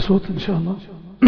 بصوت إن شاء الله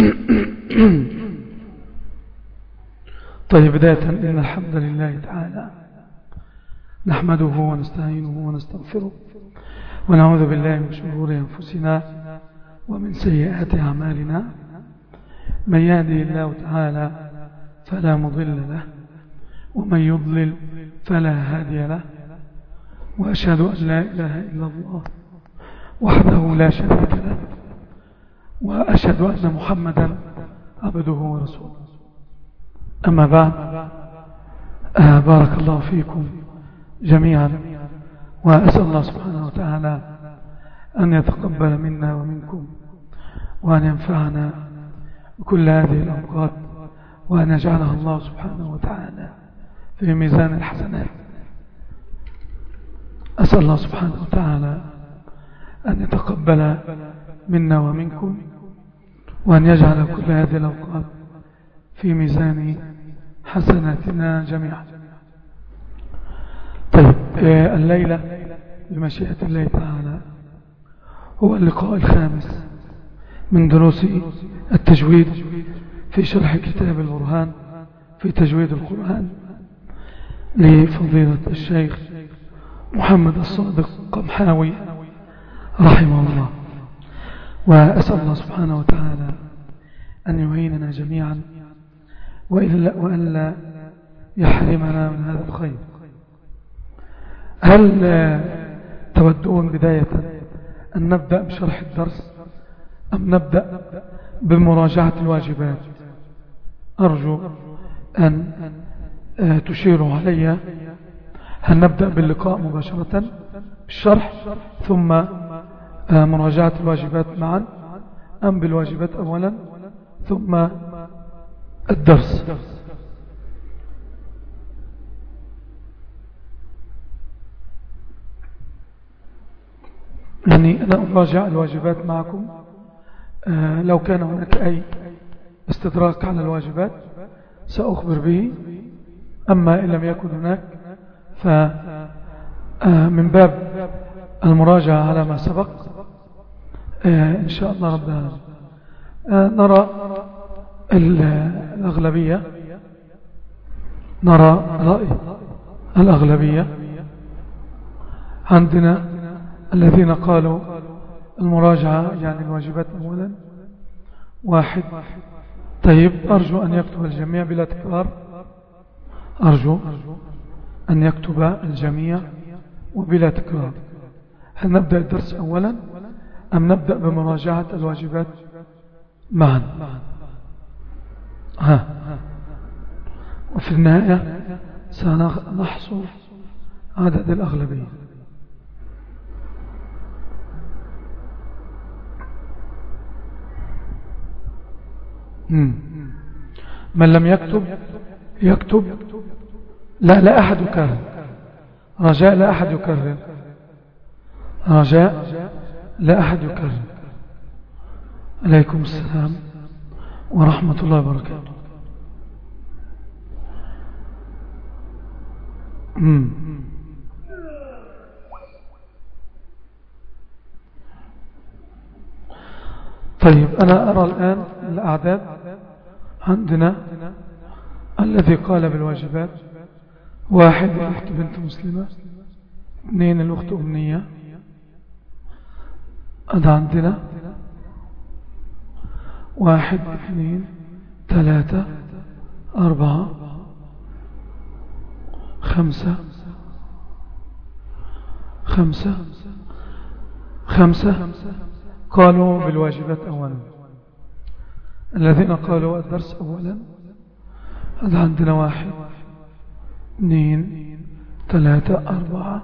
طيب بداية إن الحمد لله تعالى نحمده ونستعينه ونستغفره ونعوذ بالله من شرور أنفسنا ومن سيئات أعمالنا من يهدي الله تعالى فلا مضل له ومن يضلل فلا هادي له وأشهد أن لا إله إلا الله وحده لا شريك له وأشهد أن محمدا عبده ورسوله أما بعد آه بارك الله فيكم جميعا وأسأل الله سبحانه وتعالى أن يتقبل منا ومنكم وأن ينفعنا بكل هذه الأوقات وأن يجعلها الله سبحانه وتعالى في ميزان الحسنات أسأل الله سبحانه وتعالى أن يتقبل منا ومنكم وأن يجعل كل هذه الأوقات في ميزان حسناتنا جميعا طيب الليلة بمشيئة الله تعالى هو اللقاء الخامس من دروس التجويد في شرح كتاب البرهان في تجويد القرآن لفضيلة الشيخ محمد الصادق قمحاوي رحمه الله وأسأل الله سبحانه وتعالى أن يعيننا جميعا وإلا, وألا يحرمنا من هذا الخير هل تودون بداية أن نبدأ بشرح الدرس أم نبدأ بمراجعة الواجبات أرجو أن تشيروا علي هل نبدأ باللقاء مباشرة بالشرح ثم مراجعة الواجبات معا أم بالواجبات أولا ثم الدرس يعني أنا أراجع الواجبات معكم آه لو كان هناك أي استدراك على الواجبات سأخبر به أما إن لم يكن هناك فمن باب المراجعة على ما سبق آه إن شاء الله رب العالمين آه نرى الأغلبية نرى رأي الأغلبية عندنا الذين قالوا المراجعة يعني الواجبات أولا واحد طيب أرجو أن يكتب الجميع بلا تكرار أرجو أن يكتب الجميع وبلا تكرار هل نبدأ الدرس أولا أم نبدأ بمراجعة الواجبات معا ها وفي النهاية سنحصل عدد الأغلبية من لم يكتب يكتب لا لا أحد يكرر رجاء لا أحد يكرر رجاء لا أحد يكرر عليكم السلام ورحمة الله وبركاته مم. طيب أنا أرى الآن الأعداد عندنا الذي قال بالواجبات واحد الأخت بنت مسلمة اثنين الأخت أمنية هذا عندنا واحد اثنين ثلاثة أربعة خمسة خمسة خمسة قالوا بالواجبات أولا الذين قالوا الدرس أولا هذا عندنا واحد اثنين ثلاثة أربعة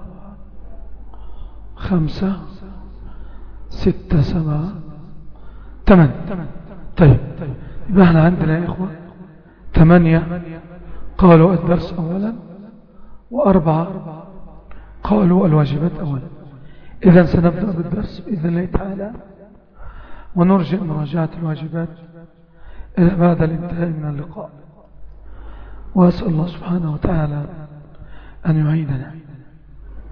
خمسة ستة سبعة ثمان طيب يبقى احنا عندنا يا إخوة ثمانية قالوا الدرس أولا وأربعة قالوا الواجبات أولا إذا سنبدأ بالدرس بإذن الله تعالى ونرجع مراجعة الواجبات إلى بعد الانتهاء من اللقاء وأسأل الله سبحانه وتعالى أن يعيدنا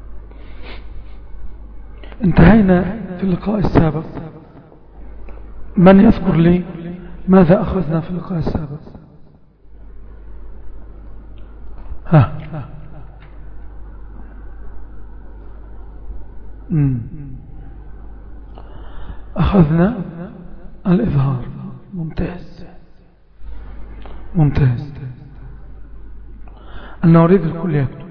انتهينا في اللقاء السابق من يذكر لي ماذا أخذنا في اللقاء السابق ها أخذنا الإظهار ممتاز ممتاز أنا أريد الكل يكتب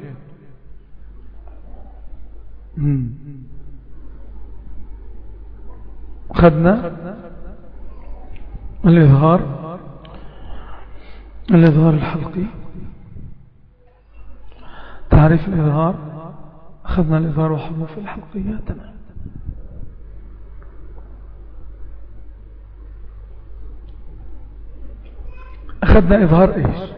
أخذنا الإظهار الإظهار الحلقي تعريف الإظهار أخذنا الإظهار وحروف الحلقية تمام أخذنا إظهار إيش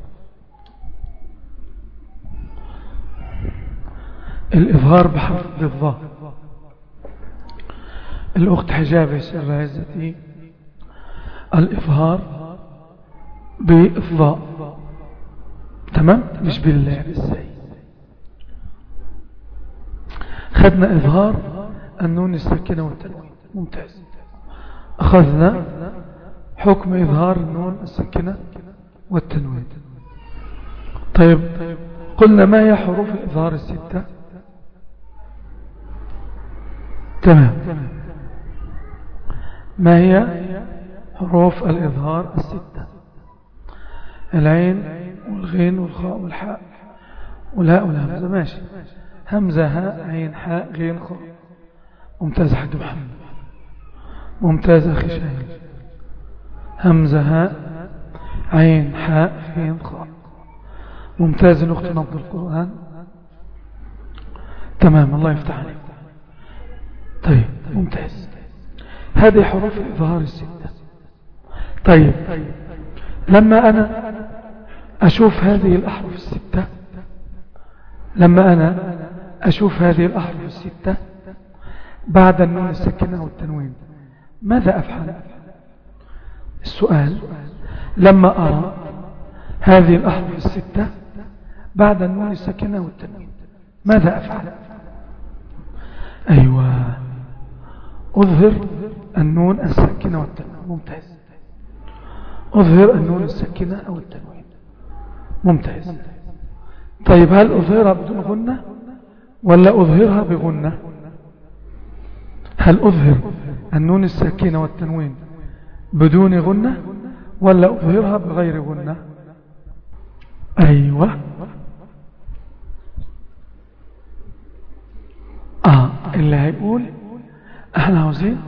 الإظهار بحرف بالضاء الأخت حجاب يسأل عزتي الإظهار بإفضاء تمام مش بالله بالسي خدنا إظهار النون الساكنة والتنوين ممتاز أخذنا حكم إظهار النون الساكنة والتنوين طيب قلنا ما هي حروف الإظهار الستة تمام ما هي حروف الإظهار الستة العين والغين والخاء والحاء والهاء والهمزة ماشي همزة هاء عين حاء غين خاء ممتاز حق محمد ممتاز أخي شاهد همزة هاء عين حاء غين خاء ممتاز الأخت نبض القرآن تمام الله يفتح عليك طيب ممتاز هذه حروف الإظهار الستة طيب لما أنا أشوف هذه الأحرف الستة لما أنا أشوف هذه الأحرف الستة بعد النون السكنة والتنوين ماذا أفعل السؤال لما أرى هذه الأحرف الستة بعد النون السكنة والتنوين ماذا أفعل أيوة أظهر النون الساكنة والتنوين ممتاز أظهر النون الساكنة أو التنوين ممتاز طيب هل أظهرها بدون غنة ولا أظهرها بغنة هل أظهر النون الساكنة والتنوين بدون غنة ولا أظهرها بغير غنة أيوة آه اللي هيقول احنا عاوزين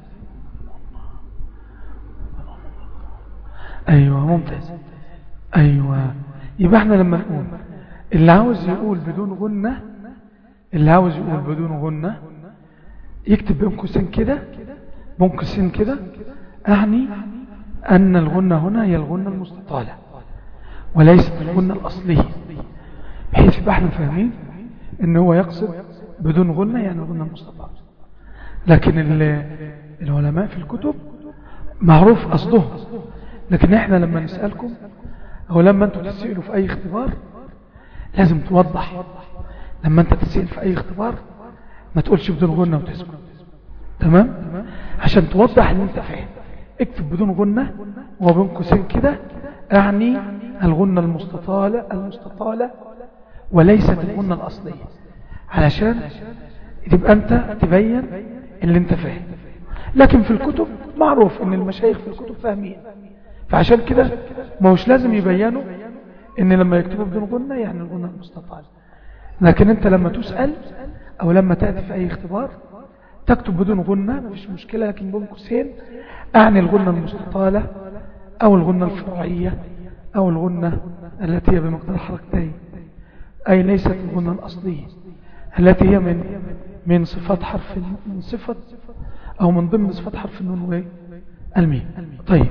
ايوه ممتاز ايوه يبقى احنا لما نقول اللي عاوز يقول بدون غنة اللي عاوز يقول بدون غنة يكتب بين قوسين كده بين قوسين كده اعني ان الغنة هنا هي الغنة المستطالة وليست الغنة الاصلية بحيث يبقى احنا فاهمين ان هو يقصد بدون غنة يعني الغنة المستطالة لكن العلماء في الكتب معروف قصدهم لكن احنا لما نسألكم او لما انتوا تسألوا في اي اختبار لازم توضح لما انت تسأل في اي اختبار ما تقولش بدون غنة وتسكت تمام عشان توضح ان انت فاهم اكتب بدون غنة وبين قوسين كده اعني الغنة المستطالة المستطالة وليست الغنة الاصلية علشان تبقى انت تبين اللي انت فاهم لكن في الكتب معروف ان المشايخ في الكتب فاهمين فعشان كده ما هوش لازم يبينوا ان لما يكتبوا بدون غنة يعني الغنة المستطالة لكن انت لما تسأل او لما تأتي في اي اختبار تكتب بدون غنة ما فيش مشكلة لكن بين قوسين اعني الغنة المستطالة او الغنة الفرعية او الغنة التي هي بمقدار حركتين اي ليست الغنة الاصلية التي هي من من صفات حرف من صفة او من ضمن صفات حرف النون وايه الميم طيب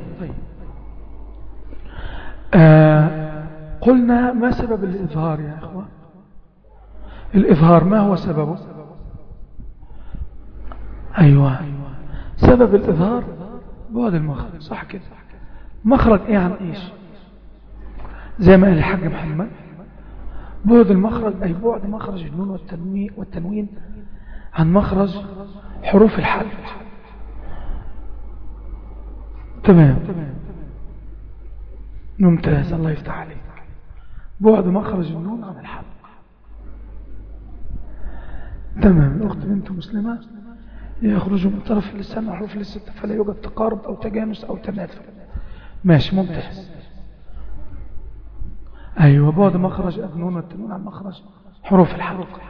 آه قلنا ما سبب الإظهار يا إخوة الإظهار ما هو سببه أيوة سبب الإظهار بعد المخرج صح كده مخرج إيه عن إيش زي ما قال الحاج محمد بعد المخرج أي بعد مخرج النون والتنوين, والتنوين عن مخرج حروف الحلف تمام ممتاز الله يفتح عليك بعد مخرج النون عن الحلق تمام الأخت بنت مسلمة يخرج من طرف اللسان وحروف الستة فلا يوجد تقارب أو تجانس أو تنافر ماشي ممتاز أيوة بعد مخرج النون والتنون عن مخرج حروف الحلق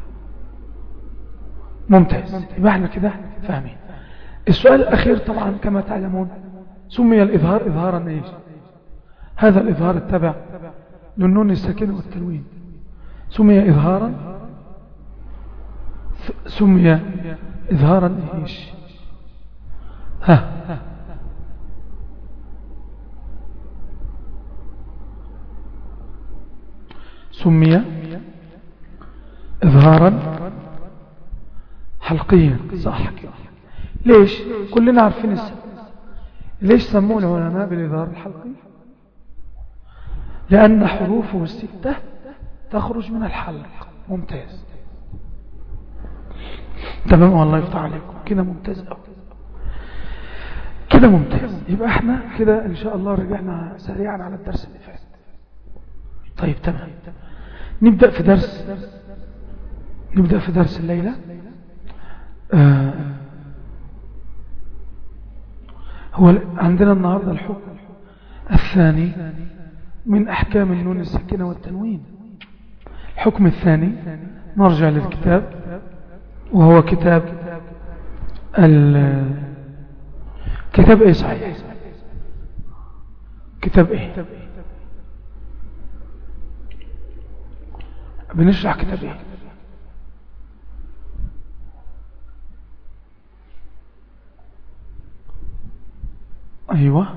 ممتاز يبقى احنا كده فاهمين السؤال الأخير طبعا كما تعلمون سمي الإظهار إظهارا إيش هذا الإظهار التبع للنون الساكنة والتنوين سمي إظهارا سمي إظهارا إيش ها سمي إظهارا حلقيا صح كده ليش كلنا عارفين السبب ليش سموه العلماء بالإظهار الحلقي لأن حروفه الستة تخرج من الحلق ممتاز تمام والله يفتح عليكم كده ممتاز أوي كده ممتاز يبقى احنا كده ان شاء الله رجعنا سريعا على الدرس اللي فات طيب تمام نبدأ في درس نبدأ في درس الليلة آه هو عندنا النهاردة الحكم الثاني من أحكام النون السكينة والتنوين الحكم الثاني نرجع للكتاب وهو كتاب ال كتاب ايه صحيح كتاب ايه بنشرح كتاب ايه ايوه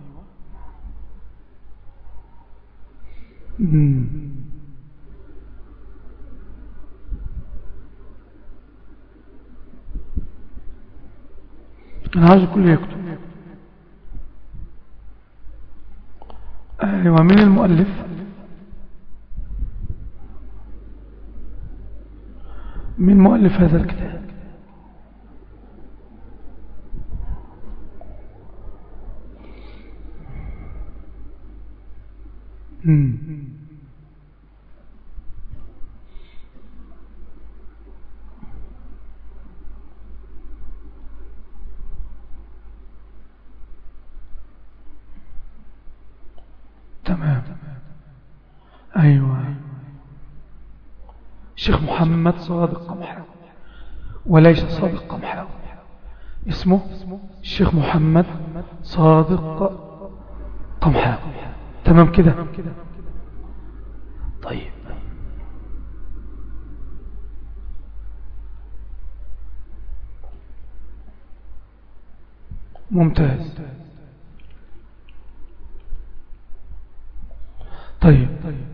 مم. انا عايز الكل يكتب ايوه مين المؤلف من مؤلف هذا الكتاب مم. تمام أيوة شيخ محمد صادق قمحاوي وليس صادق قمحاوي اسمه الشيخ محمد صادق قمحاوي تمام كده طيب ممتاز طيب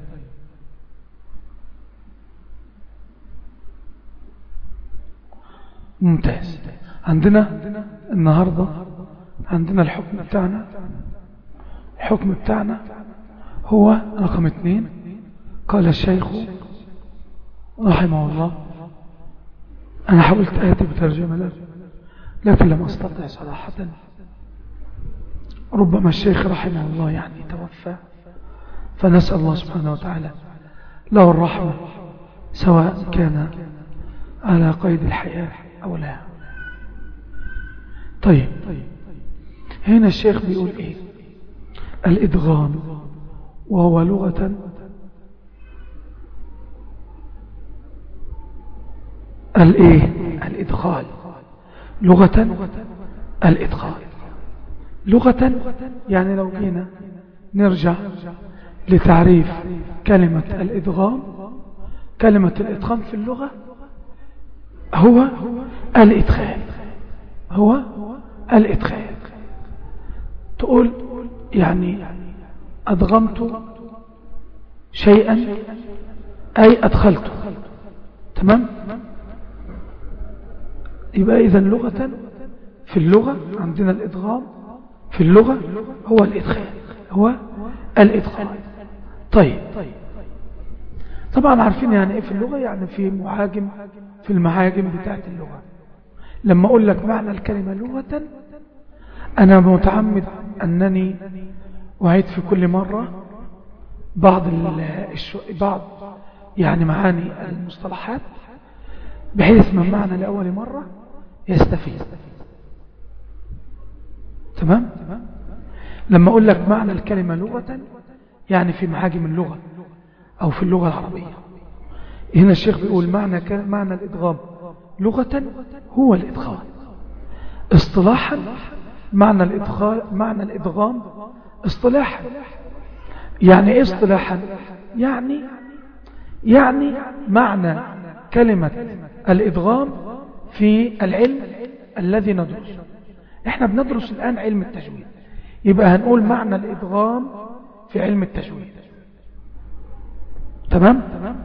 ممتاز عندنا النهاردة عندنا الحكم بتاعنا الحكم بتاعنا هو رقم اثنين قال الشيخ رحمه الله أنا حاولت آتي بترجمة له لكن لم أستطع صراحة ربما الشيخ رحمه الله يعني توفى فنسأل الله سبحانه وتعالى له الرحمة سواء كان على قيد الحياة أو لا طيب هنا الشيخ بيقول إيه الإدغام وهو لغة الإيه الإدخال لغة الإدخال لغة يعني لو جينا نرجع لتعريف كلمة الإدغام كلمة الإدغام في اللغة هو الإدخال هو الإدخال تقول يعني أدغمت شيئا أي أدخلته تمام يبقى إذا لغة في اللغة عندنا الإدغام في اللغة هو الإدخال هو الإدخال طيب طبعا عارفين يعني إيه في اللغة يعني في معاجم في المعاجم بتاعت اللغة لما أقول لك معنى الكلمة لغة أنا متعمد أنني أعيد في كل مرة بعض الشو... بعض يعني معاني المصطلحات بحيث من معنى لأول مرة يستفيد تمام لما أقول لك معنى الكلمة لغة يعني في معاجم اللغة أو في اللغة العربية هنا الشيخ بيقول معنى معنى الإدغام لغة هو الإدغام اصطلاحا معنى الإدغام معنى الإدغام اصطلاحا يعني ايه اصطلاحا يعني يعني معنى كلمة الإدغام في العلم الذي ندرسه احنا بندرس الآن علم التجويد يبقى هنقول معنى الإدغام في علم التجويد تمام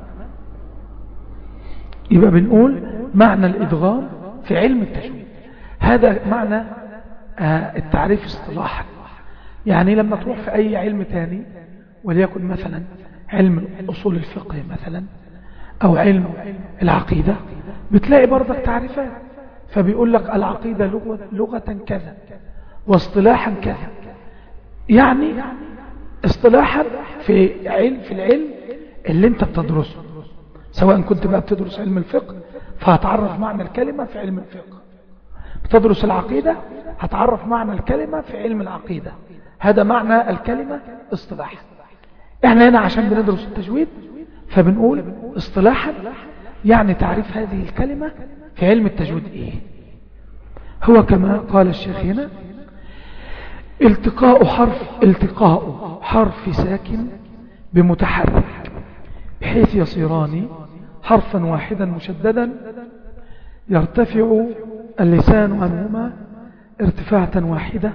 يبقى بنقول معنى الإدغام في علم التجويد هذا معنى التعريف اصطلاحا يعني لما تروح في أي علم تاني وليكن مثلا علم أصول الفقه مثلا أو علم العقيدة بتلاقي برضك تعريفات فبيقول لك العقيدة لغة, لغة كذا واصطلاحا كذا يعني اصطلاحا في علم في العلم اللي انت بتدرسه سواء كنت بقى بتدرس علم الفقه فهتعرف معنى الكلمة في علم الفقه بتدرس العقيدة هتعرف معنى الكلمة في علم العقيدة هذا معنى الكلمة اصطلاحا احنا هنا عشان بندرس التجويد فبنقول اصطلاحا يعني تعريف هذه الكلمة في علم التجويد ايه هو كما قال الشيخ هنا التقاء حرف التقاء حرف ساكن بمتحرك بحيث يصيران حرفا واحدا مشددا يرتفع اللسان عنهما ارتفاعة واحدة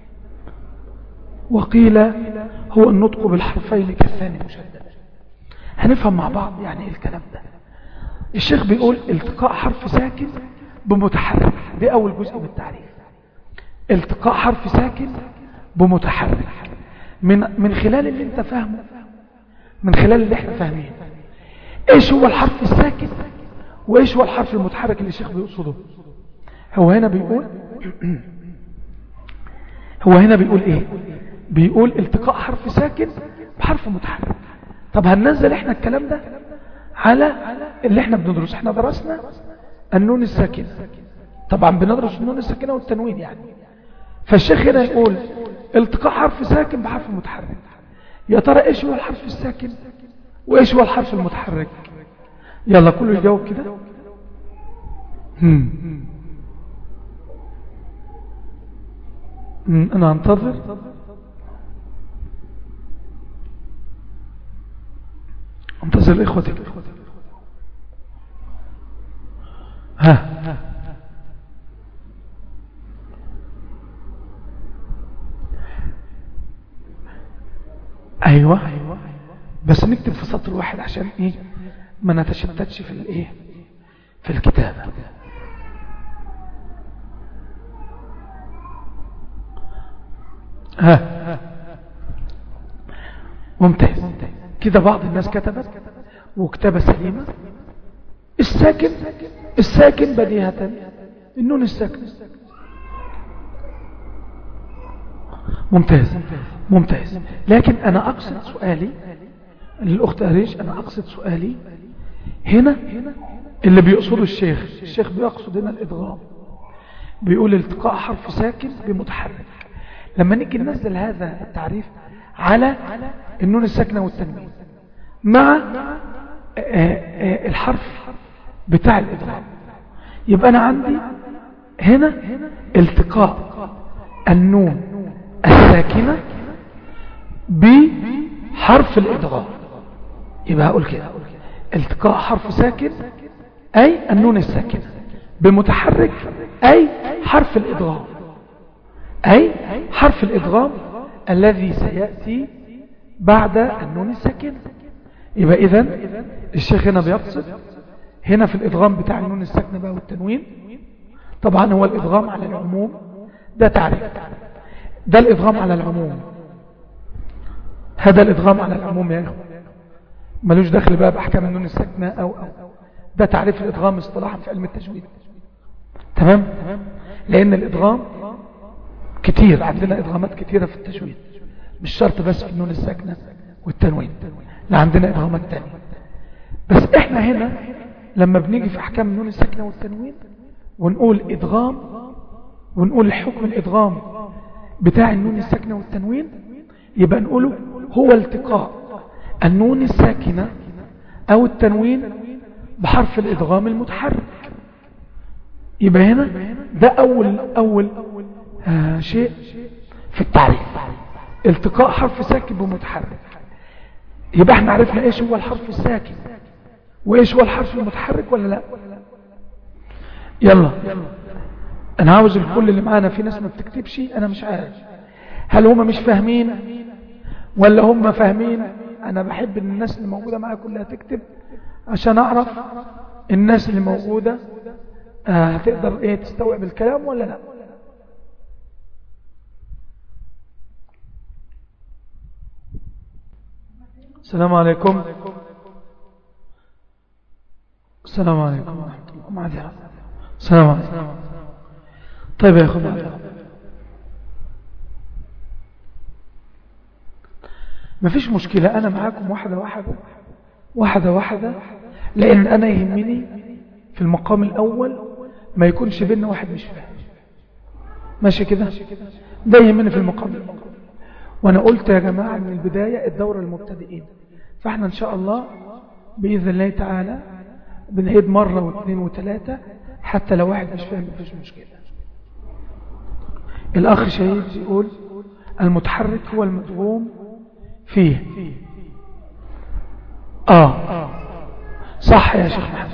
وقيل هو النطق بالحرفين كالثاني مشدد هنفهم مع بعض يعني ايه الكلام ده الشيخ بيقول التقاء حرف ساكن بمتحرك دي اول جزء من التعريف التقاء حرف ساكن بمتحرك من من خلال اللي انت فاهمه من خلال اللي احنا فاهمين ايش هو الحرف الساكن وايش هو الحرف المتحرك اللي الشيخ بيقصده هو هنا بيقول هو هنا بيقول ايه بيقول التقاء حرف ساكن بحرف متحرك طب هننزل احنا الكلام ده على اللي احنا بندرس احنا درسنا النون الساكن طبعا بندرس النون الساكنه والتنوين يعني فالشيخ هنا يقول التقاء حرف ساكن بحرف متحرك يا ترى ايش هو الحرف الساكن وايش هو الحرف المتحرك يلا كله يجاوب كده انا انتظر انتظر اخوتي ها ايوه بس نكتب في سطر واحد عشان ايه ما نتشتتش في الايه في الكتابة ها ممتاز كده بعض الناس كتبت وكتابة سليمة الساكن الساكن بديهة النون الساكن ممتاز ممتاز لكن أنا أقصد سؤالي للأخت أريش أنا أقصد سؤالي هنا اللي بيقصده الشيخ الشيخ بيقصد هنا الإدغام بيقول التقاء حرف ساكن بمتحرك لما نيجي ننزل هذا التعريف على النون الساكنة والتنوين مع الحرف بتاع الإدغام يبقى أنا عندي هنا التقاء النون الساكنة بحرف الإدغام يبقى هقول كده التقاء حرف ساكن أي النون الساكنة بمتحرك أي حرف الإدغام أي حرف الإدغام الذي سيأتي بعد النون الساكنة يبقى إذن الشيخ هنا بيقصد هنا في الإدغام بتاع النون الساكنة بقى والتنوين طبعا هو الإدغام على العموم ده تعريف ده الإدغام على العموم هذا الإدغام على العموم يا إخوة ملوش دخل بقى بأحكام النون الساكنة أو أو ده تعريف الإدغام اصطلاحا في علم التجويد تمام لأن الإدغام كتير عندنا ادغامات كتيرة في التجويد مش شرط بس في النون الساكنة والتنوين لا عندنا ادغامات تانية بس احنا هنا لما بنيجي في احكام النون الساكنة والتنوين ونقول ادغام ونقول الحكم الادغام بتاع النون الساكنة والتنوين يبقى نقوله هو التقاء النون الساكنة او التنوين بحرف الادغام المتحرك يبقى هنا ده اول اول آه شيء في التعريف التقاء حرف ساكن بمتحرك يبقى احنا عرفنا ايش هو الحرف الساكن وايش هو الحرف المتحرك ولا لا يلا انا عاوز الكل اللي معانا في ناس ما بتكتبش انا مش عارف هل هم مش فاهمين ولا هم فاهمين انا بحب ان الناس اللي موجودة معايا كلها تكتب عشان اعرف الناس اللي موجودة آه هتقدر ايه تستوعب الكلام ولا لا السلام عليكم السلام عليكم ورحمة الله معذرة السلام عليكم طيب يا أخو معذرة ما فيش مشكلة أنا معاكم واحدة واحدة واحدة واحدة لأن أنا يهمني في المقام الأول ما يكونش بيننا واحد مش فاهم ماشي كده ده يهمني في المقام الأول وأنا قلت يا جماعة من البداية الدورة المبتدئين فاحنا إن شاء الله بإذن الله تعالى بنعيد مرة واثنين وثلاثة حتى لو واحد مش فاهم مفيش مشكلة الأخ شهيد يقول المتحرك هو المدغوم فيه آه صح يا شيخ محمد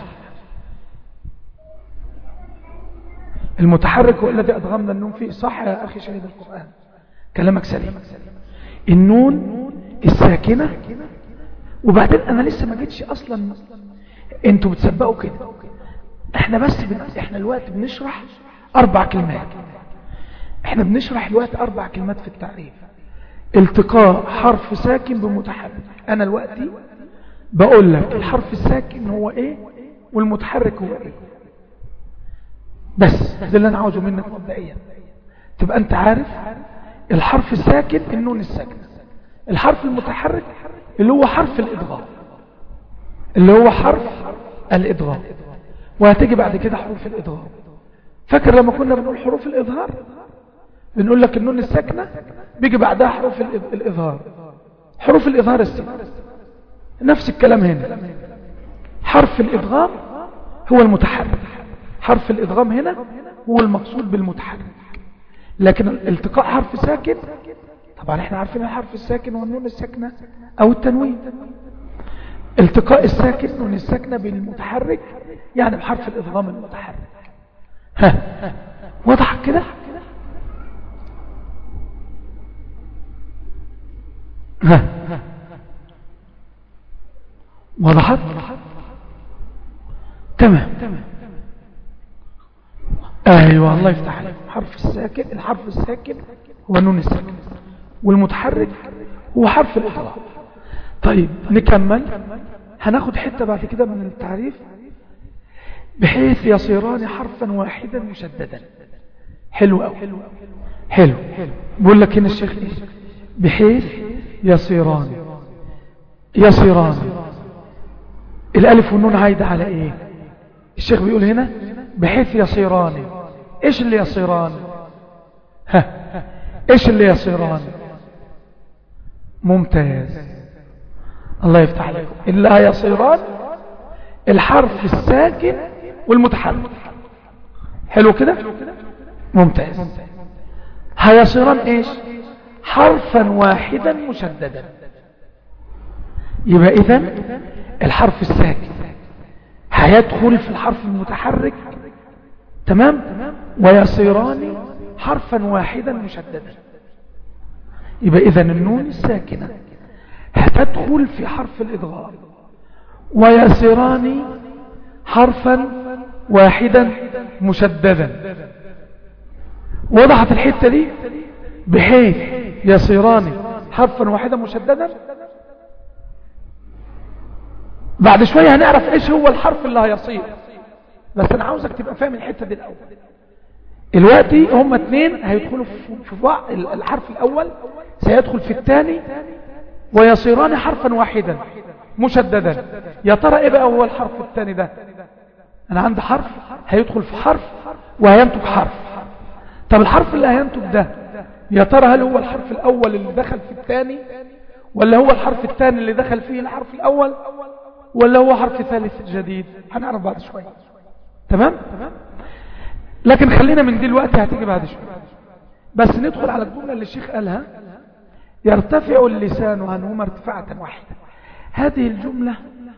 المتحرك هو الذي أدغمنا النون فيه صح يا أخي شهيد القرآن كلامك سليم النون الساكنة وبعدين أنا لسه ما جيتش أصلا انتوا بتسبقوا كده احنا بس بن... احنا الوقت بنشرح أربع كلمات احنا بنشرح الوقت أربع كلمات في التعريف التقاء حرف ساكن بمتحرك أنا الوقت بقول لك الحرف الساكن هو ايه والمتحرك هو ايه بس ده اللي انا عاوزه منك مبدئيا تبقى انت عارف الحرف الساكن النون الساكنه الحرف المتحرك اللي هو حرف الادغام اللي هو حرف الادغام وهتيجي بعد كده حروف الادغام فاكر لما كنا بنقول حروف الاظهار بنقول لك النون الساكنه بيجي بعدها حروف الاظهار حروف الاظهار الست نفس الكلام هنا حرف الادغام هو المتحرك حرف الادغام هنا هو المقصود بالمتحرك لكن التقاء حرف ساكن طبعا احنا عارفين الحرف الساكن والنون الساكنة او التنوين التقاء الساكن والنون الساكنة بالمتحرك يعني بحرف الادغام المتحرك ها وضح كده ها وضحت تمام ايوه الله يفتح عليك حرف الساكن الحرف الساكن هو النون الساكن والمتحرك هو حرف الإضغام طيب نكمل هناخد حتة بعد كده من التعريف بحيث يصيران حرفا واحدا مشددا حلو أو حلو بقول لك هنا الشيخ إيه بحيث يصيران يصيران الألف والنون عايدة على إيه الشيخ بيقول هنا بحيث يصيران إيش اللي يصيران ها إيش اللي يصيران ممتاز الله يفتح عليكم اللي هيصيران الحرف الساكن والمتحرك حلو كده ممتاز هيصيران ايش حرفا واحدا مشددا يبقى اذا الحرف الساكن هيدخل في الحرف المتحرك تمام ويصيران حرفا واحدا مشددا يبقى اذا النون الساكنة هتدخل في حرف الإضغام ويصيران حرفا واحدا مشددا وضحت الحتة دي بحيث يصيران حرفا واحدا مشددا بعد شوية هنعرف ايش هو الحرف اللي هيصير بس انا عاوزك تبقى فاهم الحتة دي الاول دلوقتي هم اثنين هيدخلوا في بعض الحرف الأول سيدخل في الثاني ويصيران حرفا واحدا مشددا يا ترى ايه بقى هو الحرف الثاني ده انا عندي حرف هيدخل في حرف وهينتج حرف طب الحرف اللي هينتج ده يا ترى هل هو الحرف الاول اللي دخل في الثاني ولا هو الحرف الثاني اللي دخل فيه الحرف الاول ولا هو حرف ثالث جديد هنعرف بعد شوية تمام لكن خلينا من دلوقتي هتيجي بعد شوية بس ندخل على الجملة اللي الشيخ قالها يرتفع اللسان عنهما ارتفاعة واحدة هذه الجملة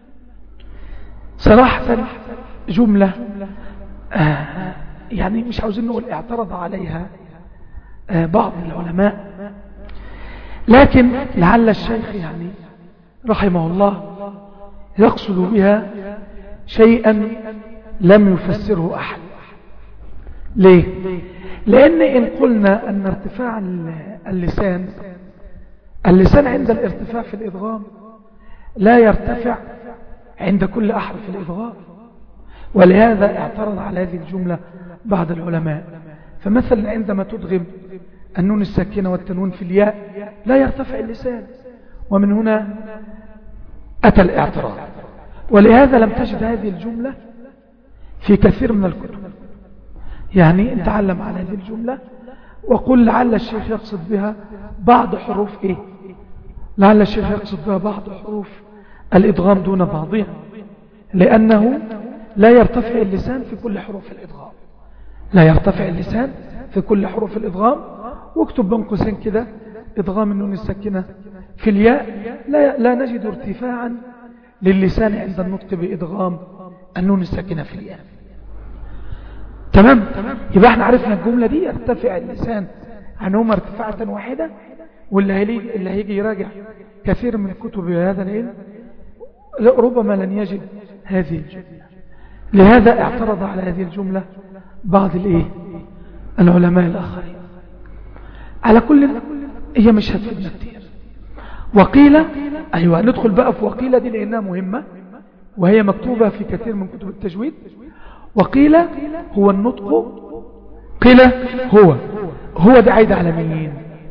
صراحة جملة آه يعني مش عاوزين نقول اعترض عليها آه بعض العلماء لكن لعل الشيخ يعني رحمه الله يقصد بها شيئا لم يفسره أحد ليه لأن إن قلنا أن ارتفاع اللسان اللسان عند الارتفاع في الإضغام لا يرتفع عند كل أحرف الإضغام ولهذا اعترض على هذه الجملة بعض العلماء فمثلا عندما تدغم النون الساكنة والتنون في الياء لا يرتفع اللسان ومن هنا أتى الاعتراض ولهذا لم تجد هذه الجملة في كثير من الكتب يعني تعلم على هذه الجملة وقل لعل الشيخ يقصد بها بعض حروف ايه لعل الشيخ يقصد بها بعض حروف الإدغام دون بعضها لأنه لا يرتفع اللسان في كل حروف الإدغام لا يرتفع اللسان في كل حروف الإدغام واكتب بين قوسين كده إدغام النون الساكنة في الياء لا, لا نجد ارتفاعا للسان عند النطق بإدغام النون الساكنة في الياء تمام يبقى احنا عرفنا الجملة دي يرتفع اللسان عنهما ارتفاعة واحدة واللي هيجي, اللي هيجي يراجع كثير من كتب هذا العلم ربما لن يجد هذه الجملة لهذا اعترض على هذه الجملة بعض الايه العلماء الآخرين على كل هي مش هتفيدنا كتير وقيل أيوة ندخل بقى في وقيل دي لأنها مهمة وهي مكتوبة في كثير من كتب التجويد وقيل هو النطق قيل هو هو ده عايد على مين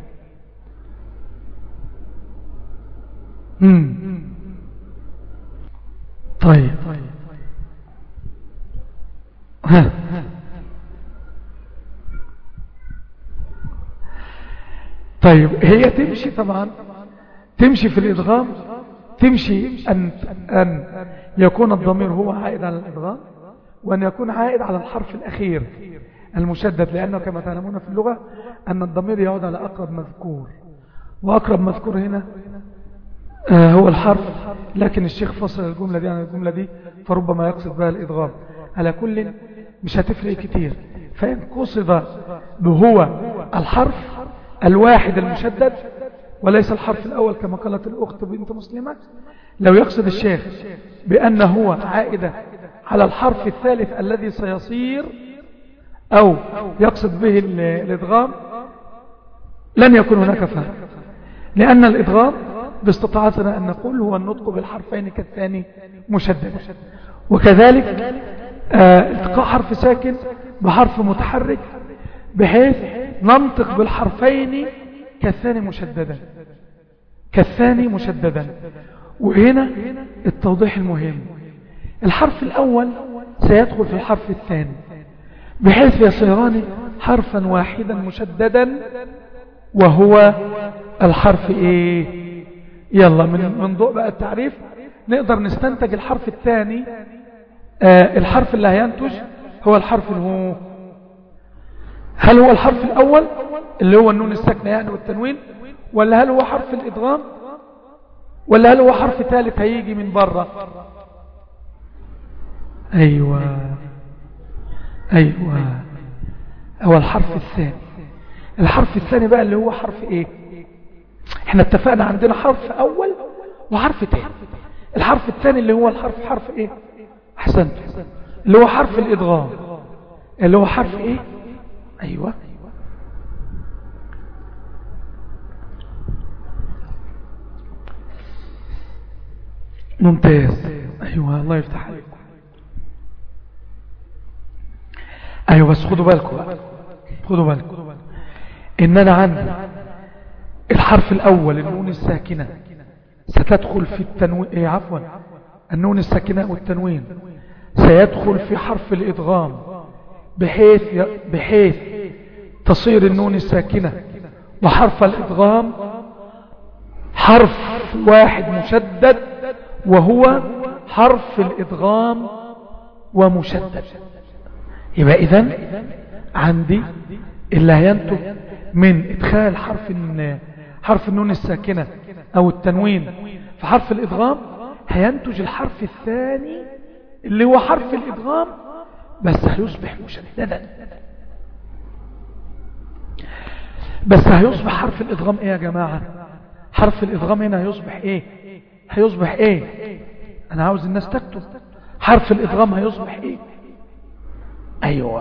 مم. طيب ها طيب هي تمشي طبعا تمشي في الإدغام تمشي أن, أن يكون الضمير هو عائد على الإدغام وأن يكون عائد على الحرف الأخير المشدد لأنه كما تعلمون في اللغة أن الضمير يعود على أقرب مذكور وأقرب مذكور هنا آه هو الحرف لكن الشيخ فصل الجملة دي عن الجملة دي فربما يقصد بها الإدغام على كل مش هتفرق كتير فإن قصد بهو الحرف الواحد المشدد وليس الحرف الأول كما قالت الأخت بنت مسلمة لو يقصد الشيخ بأن هو عائدة على الحرف الثالث الذي سيصير أو يقصد به الإدغام لن يكون هناك فهم لأن الإدغام باستطاعتنا أن نقول هو النطق بالحرفين كالثاني مشدد وكذلك التقاء حرف ساكن بحرف متحرك بحيث ننطق بالحرفين كالثاني مشددا كالثاني مشددا وهنا التوضيح المهم الحرف الأول سيدخل في الحرف الثاني بحيث يصيران حرفا واحدا مشددا وهو الحرف ايه يلا من من ضوء بقى التعريف نقدر نستنتج الحرف الثاني آه الحرف اللي هينتج هو الحرف الهو هل هو الحرف الأول اللي هو النون الساكنة يعني والتنوين ولا هل هو حرف الإدغام ولا هل هو حرف ثالث هيجي من بره أيوة أيوة هو الحرف الثاني الحرف الثاني بقى اللي هو حرف ايه احنا اتفقنا عندنا حرف اول وحرف تاني الحرف الثاني اللي هو الحرف حرف ايه احسنت اللي هو حرف الادغام اللي هو حرف ايه ايوه ممتاز ايوه الله يفتح عليكم ايوه بس خدوا بالكم بقى خدوا بالكم ان انا عندي الحرف الاول النون الساكنة ستدخل في التنوين ايه عفوا النون الساكنة والتنوين سيدخل في حرف الادغام بحيث بحيث تصير النون الساكنة وحرف الادغام حرف واحد مشدد وهو حرف الادغام ومشدد يبقى اذا عندي اللي هينتج من ادخال حرف حرف النون الساكنة او التنوين في حرف الادغام هينتج الحرف الثاني اللي هو حرف الادغام بس هيصبح مشددا بس هيصبح حرف الادغام ايه يا جماعة حرف الادغام هنا هيصبح ايه هيصبح ايه انا عاوز الناس تكتب حرف الادغام هيصبح ايه ايوه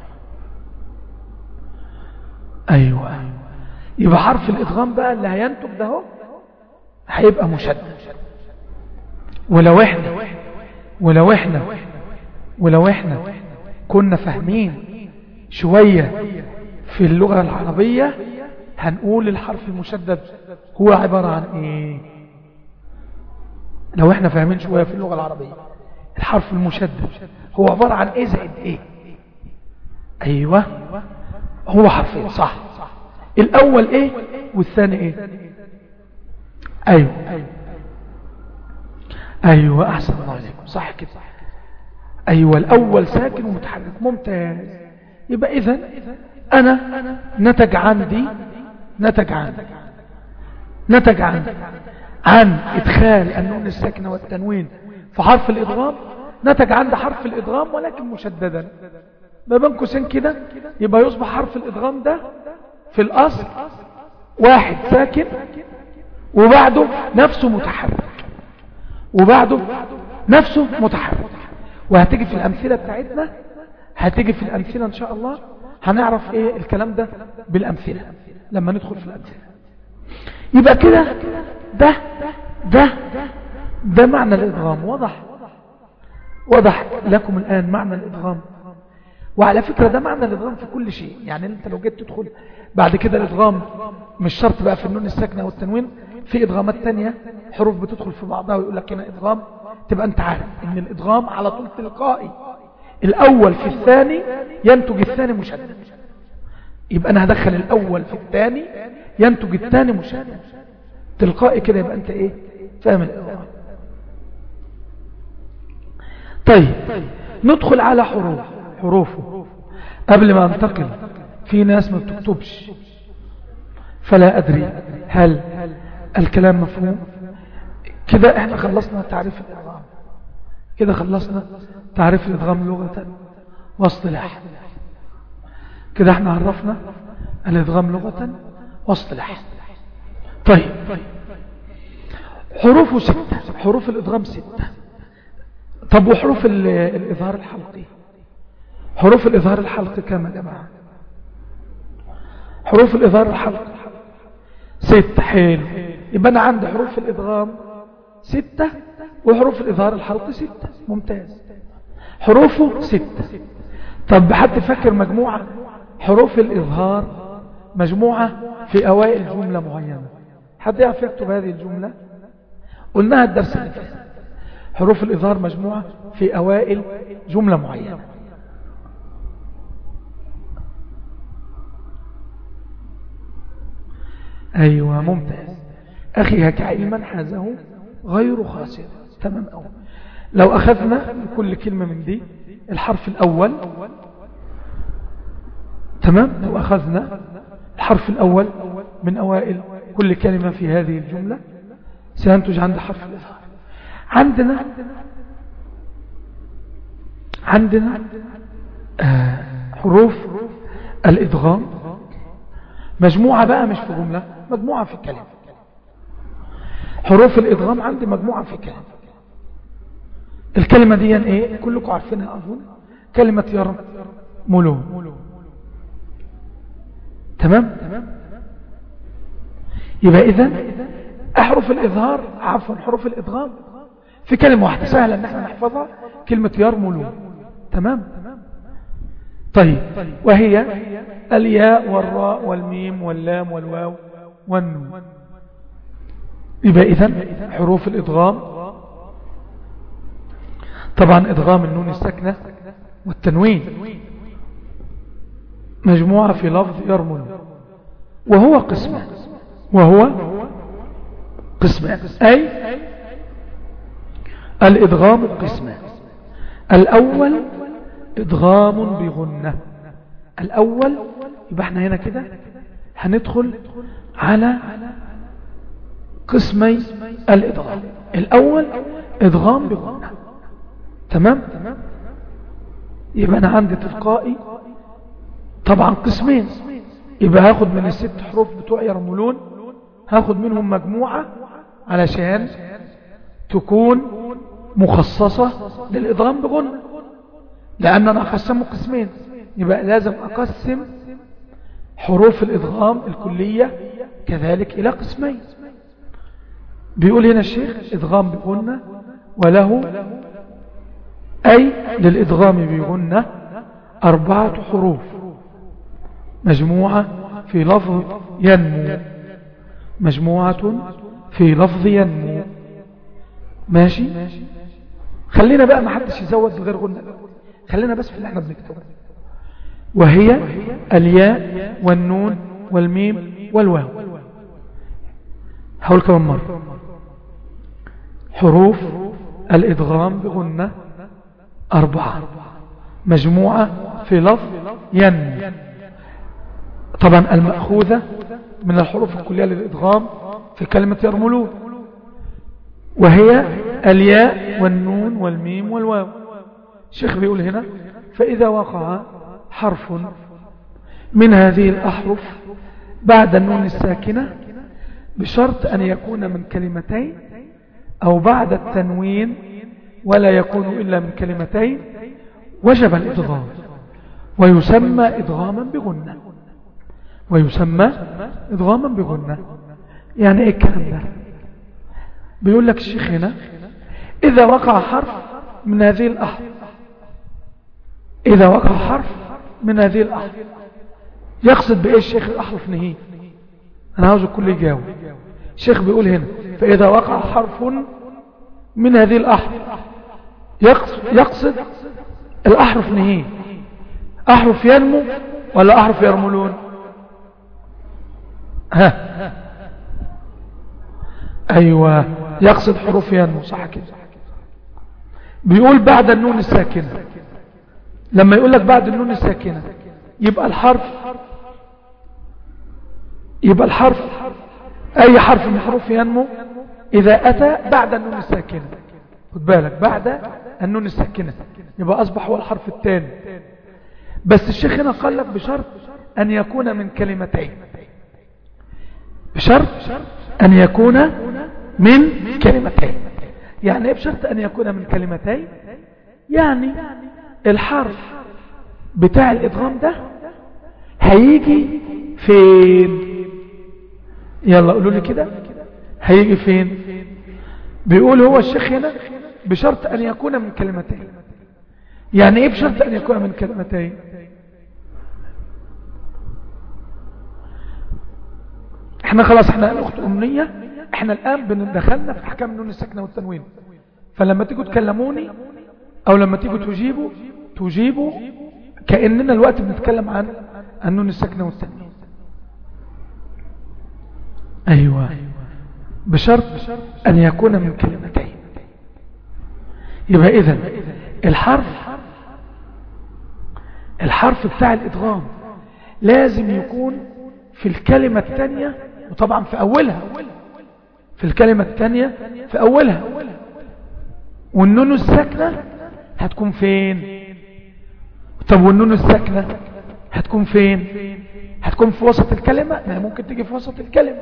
ايوه يبقى حرف الادغام بقى اللي هينتج ده هو هيبقى مشدد ولو احنا ولو احنا ولو احنا كنا فاهمين شوية في اللغة العربية هنقول الحرف المشدد هو عبارة عن ايه لو احنا فاهمين شوية في اللغة العربية الحرف المشدد هو عبارة عن ايه زائد ايه ايوه هو حرفين صح الاول ايه والثاني ايه ايوه ايوه احسن الله عليكم صح كده ايوه الاول ساكن ومتحرك ممتاز يبقى اذا انا نتج عندي نتج عندي نتج عندي عن ادخال النون الساكنه والتنوين في حرف الادغام نتج عند حرف الادغام ولكن مشددا ما بين قوسين كده يبقى يصبح حرف الادغام ده في الاصل واحد ساكن وبعده نفسه متحرك وبعده نفسه متحرك وهتيجي في الامثله بتاعتنا هتيجي في الامثله ان شاء الله هنعرف ايه الكلام ده بالامثله لما ندخل في الامثله يبقى كده ده ده ده معنى الادغام واضح وضح لكم الان معنى الادغام وعلى فكرة ده معنى الادغام في كل شيء يعني انت لو جيت تدخل بعد كده الادغام مش شرط بقى في النون الساكنة والتنوين في ادغامات تانية حروف بتدخل في بعضها ويقول لك هنا ادغام تبقى انت عارف ان الادغام على طول تلقائي الاول في الثاني ينتج الثاني مشدد يبقى انا هدخل الاول في الثاني ينتج الثاني مشدد تلقائي كده يبقى انت ايه فاهم الادغام طيب ندخل على حروف حروفه قبل ما انتقل في ناس ما بتكتبش فلا أدري هل الكلام مفهوم كده احنا خلصنا تعريف الإدغام كده خلصنا تعريف الإدغام لغة واصطلاح كده احنا عرفنا الإدغام لغة واصطلاح طيب حروفه ستة حروف الإدغام ستة طب وحروف الإظهار الحلقي حروف الإظهار الحلقي كم يا جماعة حروف الإظهار الحلقي ست حلو يبقى أنا عندي حروف الإدغام ستة وحروف الإظهار الحلقي ستة ممتاز حروفه ستة طب حد فاكر مجموعة حروف الإظهار مجموعة في أوائل جملة معينة حد يعرف يكتب هذه الجملة قلناها الدرس اللي فات حروف الإظهار مجموعة في أوائل جملة معينة أيوة ممتاز أخي هك علما حازه غير خاسر تمام أول لو أخذنا كل كلمة من دي الحرف الأول تمام لو أخذنا الحرف الأول من أوائل كل كلمة في هذه الجملة سينتج عند حرف الإظهار عندنا عندنا آه حروف الإدغام مجموعة بقى مش في جملة مجموعة في الكلام حروف الإدغام عندي مجموعة في الكلام الكلمة دي ايه كلكم عارفينها أظن كلمة يرملو تمام يبقى إذن أحرف الإظهار عفوا حروف الإدغام في كلمة واحدة سهلة ان احنا نحفظها كلمة يرملو تمام طيب وهي الياء والراء والميم واللام والواو والنون يبقى إذن حروف الإدغام طبعا إدغام النون السكنة والتنوين مجموعة في لفظ يرمل وهو قسمان وهو قسمان أي الإدغام قسمان الأول إدغام بغنة الأول يبقى احنا هنا كده هندخل على قسمي الإدغام الأول إدغام بغنة تمام يبقى أنا عندي تلقائي طبعا قسمين يبقى هاخد من الست حروف بتوع يرملون هاخد منهم مجموعة علشان تكون مخصصة للإدغام بغنة لأن أنا أقسمه قسمين يبقى لازم أقسم حروف الإدغام الكلية كذلك إلى قسمين بيقول هنا الشيخ إدغام بغنة وله أي للإدغام بغنة أربعة حروف مجموعة في لفظ ينمو مجموعة في لفظ ينمو ماشي خلينا بقى ما حدش يزود بغير غنة خلينا بس في اللي احنا بنكتبه وهي الياء والنون والميم والواو هقول كمان مرة حروف الإدغام بغنة أربعة مجموعة في لفظ ين طبعا المأخوذة من الحروف الكلية للإدغام في كلمة يرملون وهي الياء والنون والميم والواو الشيخ بيقول هنا فإذا وقع حرف من هذه الأحرف بعد النون الساكنة بشرط أن يكون من كلمتين أو بعد التنوين ولا يكون إلا من كلمتين وجب الإدغام ويسمى إدغاما بغنة ويسمى إدغاما بغنة يعني إيه الكلام ده بيقول لك الشيخ هنا إذا وقع حرف من هذه الأحرف إذا وقع حرف من هذه الأحرف يقصد بإيه الشيخ الأحرف نهي أنا عاوز الكل يجاوب الشيخ بيقول هنا فإذا وقع حرف من هذه الأحرف يقصد الأحرف نهي أحرف ينمو ولا أحرف يرملون ها أيوة يقصد حروف ينمو صح كده بيقول بعد النون الساكنة لما يقول لك بعد النون الساكنة يبقى الحرف يبقى الحرف أي حرف من حروف ينمو إذا أتى بعد النون الساكنة خد بالك بعد النون الساكنة يبقى أصبح هو الحرف الثاني بس الشيخ هنا قال لك بشرط أن يكون من كلمتين بشرط أن يكون من كلمتين يعني ايه بشرط أن يكون من كلمتين يعني الحرف بتاع الإدغام ده هيجي فين يلا قولوا لي كده هيجي فين بيقول هو الشيخ هنا بشرط أن يكون من كلمتين يعني ايه بشرط أن يكون من كلمتين احنا خلاص احنا الاخت امنية احنا الان بندخلنا في احكام النون الساكنة والتنوين فلما تيجوا تكلموني او لما تيجوا تجيبوا تجيبوا كأننا الوقت بنتكلم عن النون الساكنة والتنوين ايوه بشرط ان يكون من كلمتين يبقى اذا الحرف الحرف بتاع الادغام لازم يكون في الكلمة الثانية وطبعا في أولها في الكلمة الثانية في أولها والنون الساكنة هتكون فين طب والنون الساكنة هتكون فين هتكون في وسط الكلمة ما ممكن تيجي في وسط الكلمة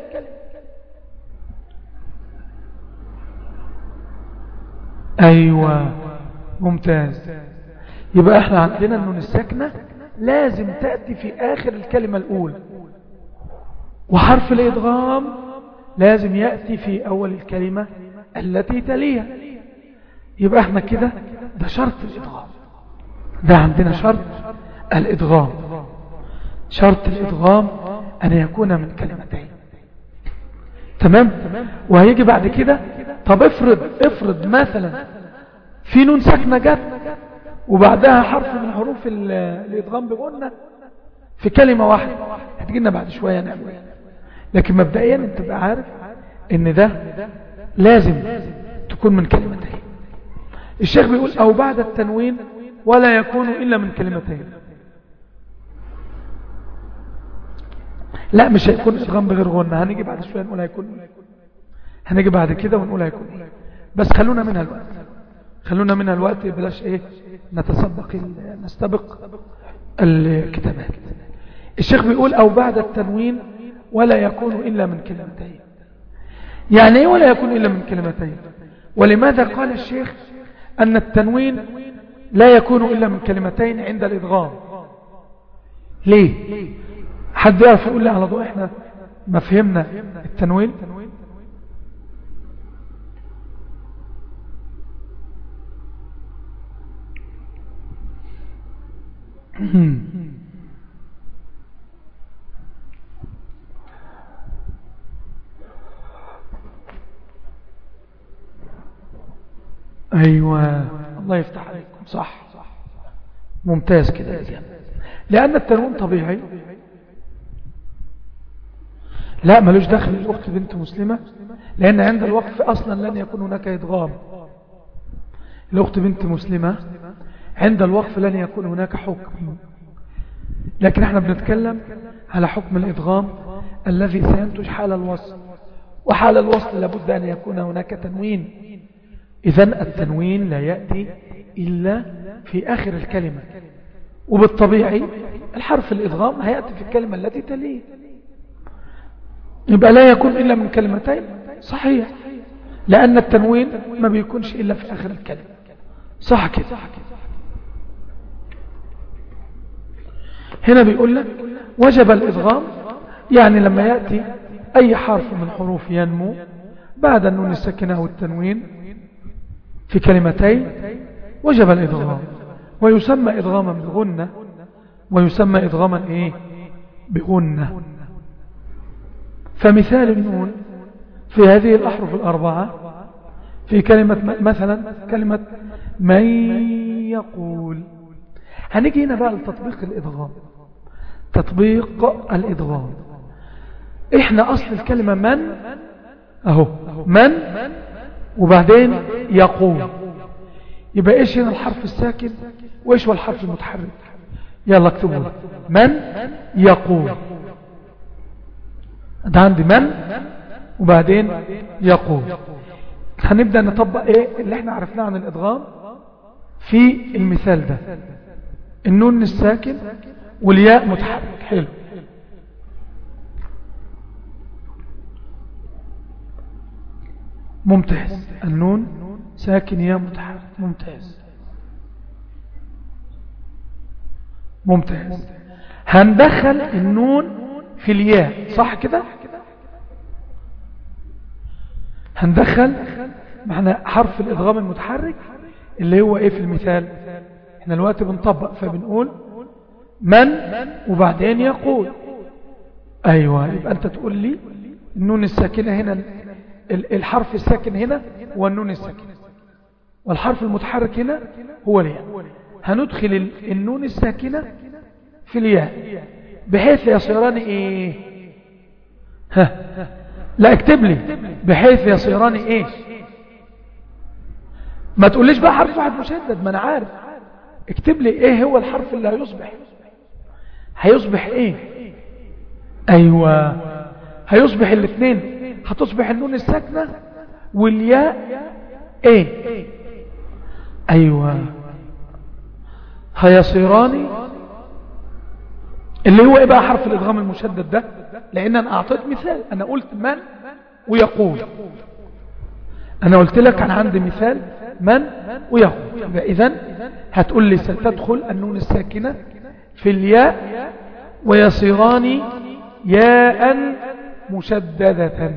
أيوة ممتاز يبقى احنا عندنا النون الساكنة لازم تأتي في آخر الكلمة الأولى وحرف الإدغام لازم يأتي في أول الكلمة التي تليها يبقى احنا كده ده شرط الإدغام ده عندنا شرط الإدغام شرط الإدغام أن يكون من كلمتين تمام وهيجي بعد كده طب افرض افرض مثلا في نون ساكنة جت وبعدها حرف من حروف الإدغام بغنة في كلمة واحدة هتجينا بعد شوية نعمل لكن مبدئيا انت بقى عارف ان ده لازم تكون من كلمتين الشيخ بيقول او بعد التنوين ولا يكون الا من كلمتين لا مش هيكون ادغام بغير غنة هنيجي بعد شوية نقول هيكون هنيجي بعد كده ونقول هيكون بس خلونا منها الوقت خلونا منها الوقت بلاش ايه نتسبق نستبق الكتابات الشيخ بيقول او بعد التنوين ولا يكون الا من كلمتين يعني ايه ولا يكون الا من كلمتين ولماذا قال الشيخ ان التنوين لا يكون الا من كلمتين عند الادغام ليه حد يعرف يقول لي على ضوء احنا ما فهمنا التنوين أيوة الله يفتح عليكم صح ممتاز كده لأن التنوين طبيعي لا ملوش دخل الأخت بنت مسلمة لأن عند الوقف أصلا لن يكون هناك إدغام الأخت بنت مسلمة عند الوقف لن يكون هناك حكم لكن احنا بنتكلم على حكم الإدغام الذي سينتج حال الوصل وحال الوصل لابد أن يكون هناك تنوين إذا التنوين لا يأتي إلا في آخر الكلمة وبالطبيعي الحرف الإدغام هيأتي في الكلمة التي تليه يبقى لا يكون إلا من كلمتين صحيح لأن التنوين ما بيكونش إلا في آخر الكلمة صح كده هنا بيقول لك وجب الإدغام يعني لما يأتي أي حرف من حروف ينمو بعد النون السكنة والتنوين في كلمتين وجب الإدغام ويسمى إدغاما بغنة ويسمى إدغاما إيه بغنة فمثال النون في هذه الأحرف الأربعة في كلمة مثلا كلمة من يقول هنيجي هنا بقى لتطبيق الإدغام تطبيق الإدغام إحنا أصل الكلمة من أهو من وبعدين يقول يبقى إيش هنا الحرف الساكن وإيش هو الحرف المتحرك يلا اكتبوا من يقول ده عندي من وبعدين يقول هنبدأ نطبق ايه اللي احنا عرفناه عن الادغام في المثال ده النون الساكن والياء متحرك حلو ممتاز النون ساكن ياء متحرك ممتاز ممتاز هندخل النون في الياء صح كده هندخل معنى حرف الادغام المتحرك اللي هو ايه في المثال احنا الوقت بنطبق فبنقول من وبعدين يقول ايوه يبقى انت تقول لي النون الساكنة هنا الحرف الساكن هنا هو النون الساكنة والحرف المتحرك هنا هو الياء هندخل النون الساكنة في الياء بحيث يصيران ايه ها لا اكتب لي بحيث يصيران ايش ما تقوليش بقى حرف واحد مشدد ما انا عارف اكتب لي ايه هو الحرف اللي هيصبح هيصبح ايه ايوه هيصبح الاثنين هتصبح النون الساكنة والياء ايه ايوه هيصيران اللي هو ايه بقى حرف الادغام المشدد ده لان انا اعطيت مثال انا قلت من ويقول انا قلت لك انا عندي مثال من ويقول اذا هتقول لي ستدخل النون الساكنة في الياء ويصيران ياء مشددة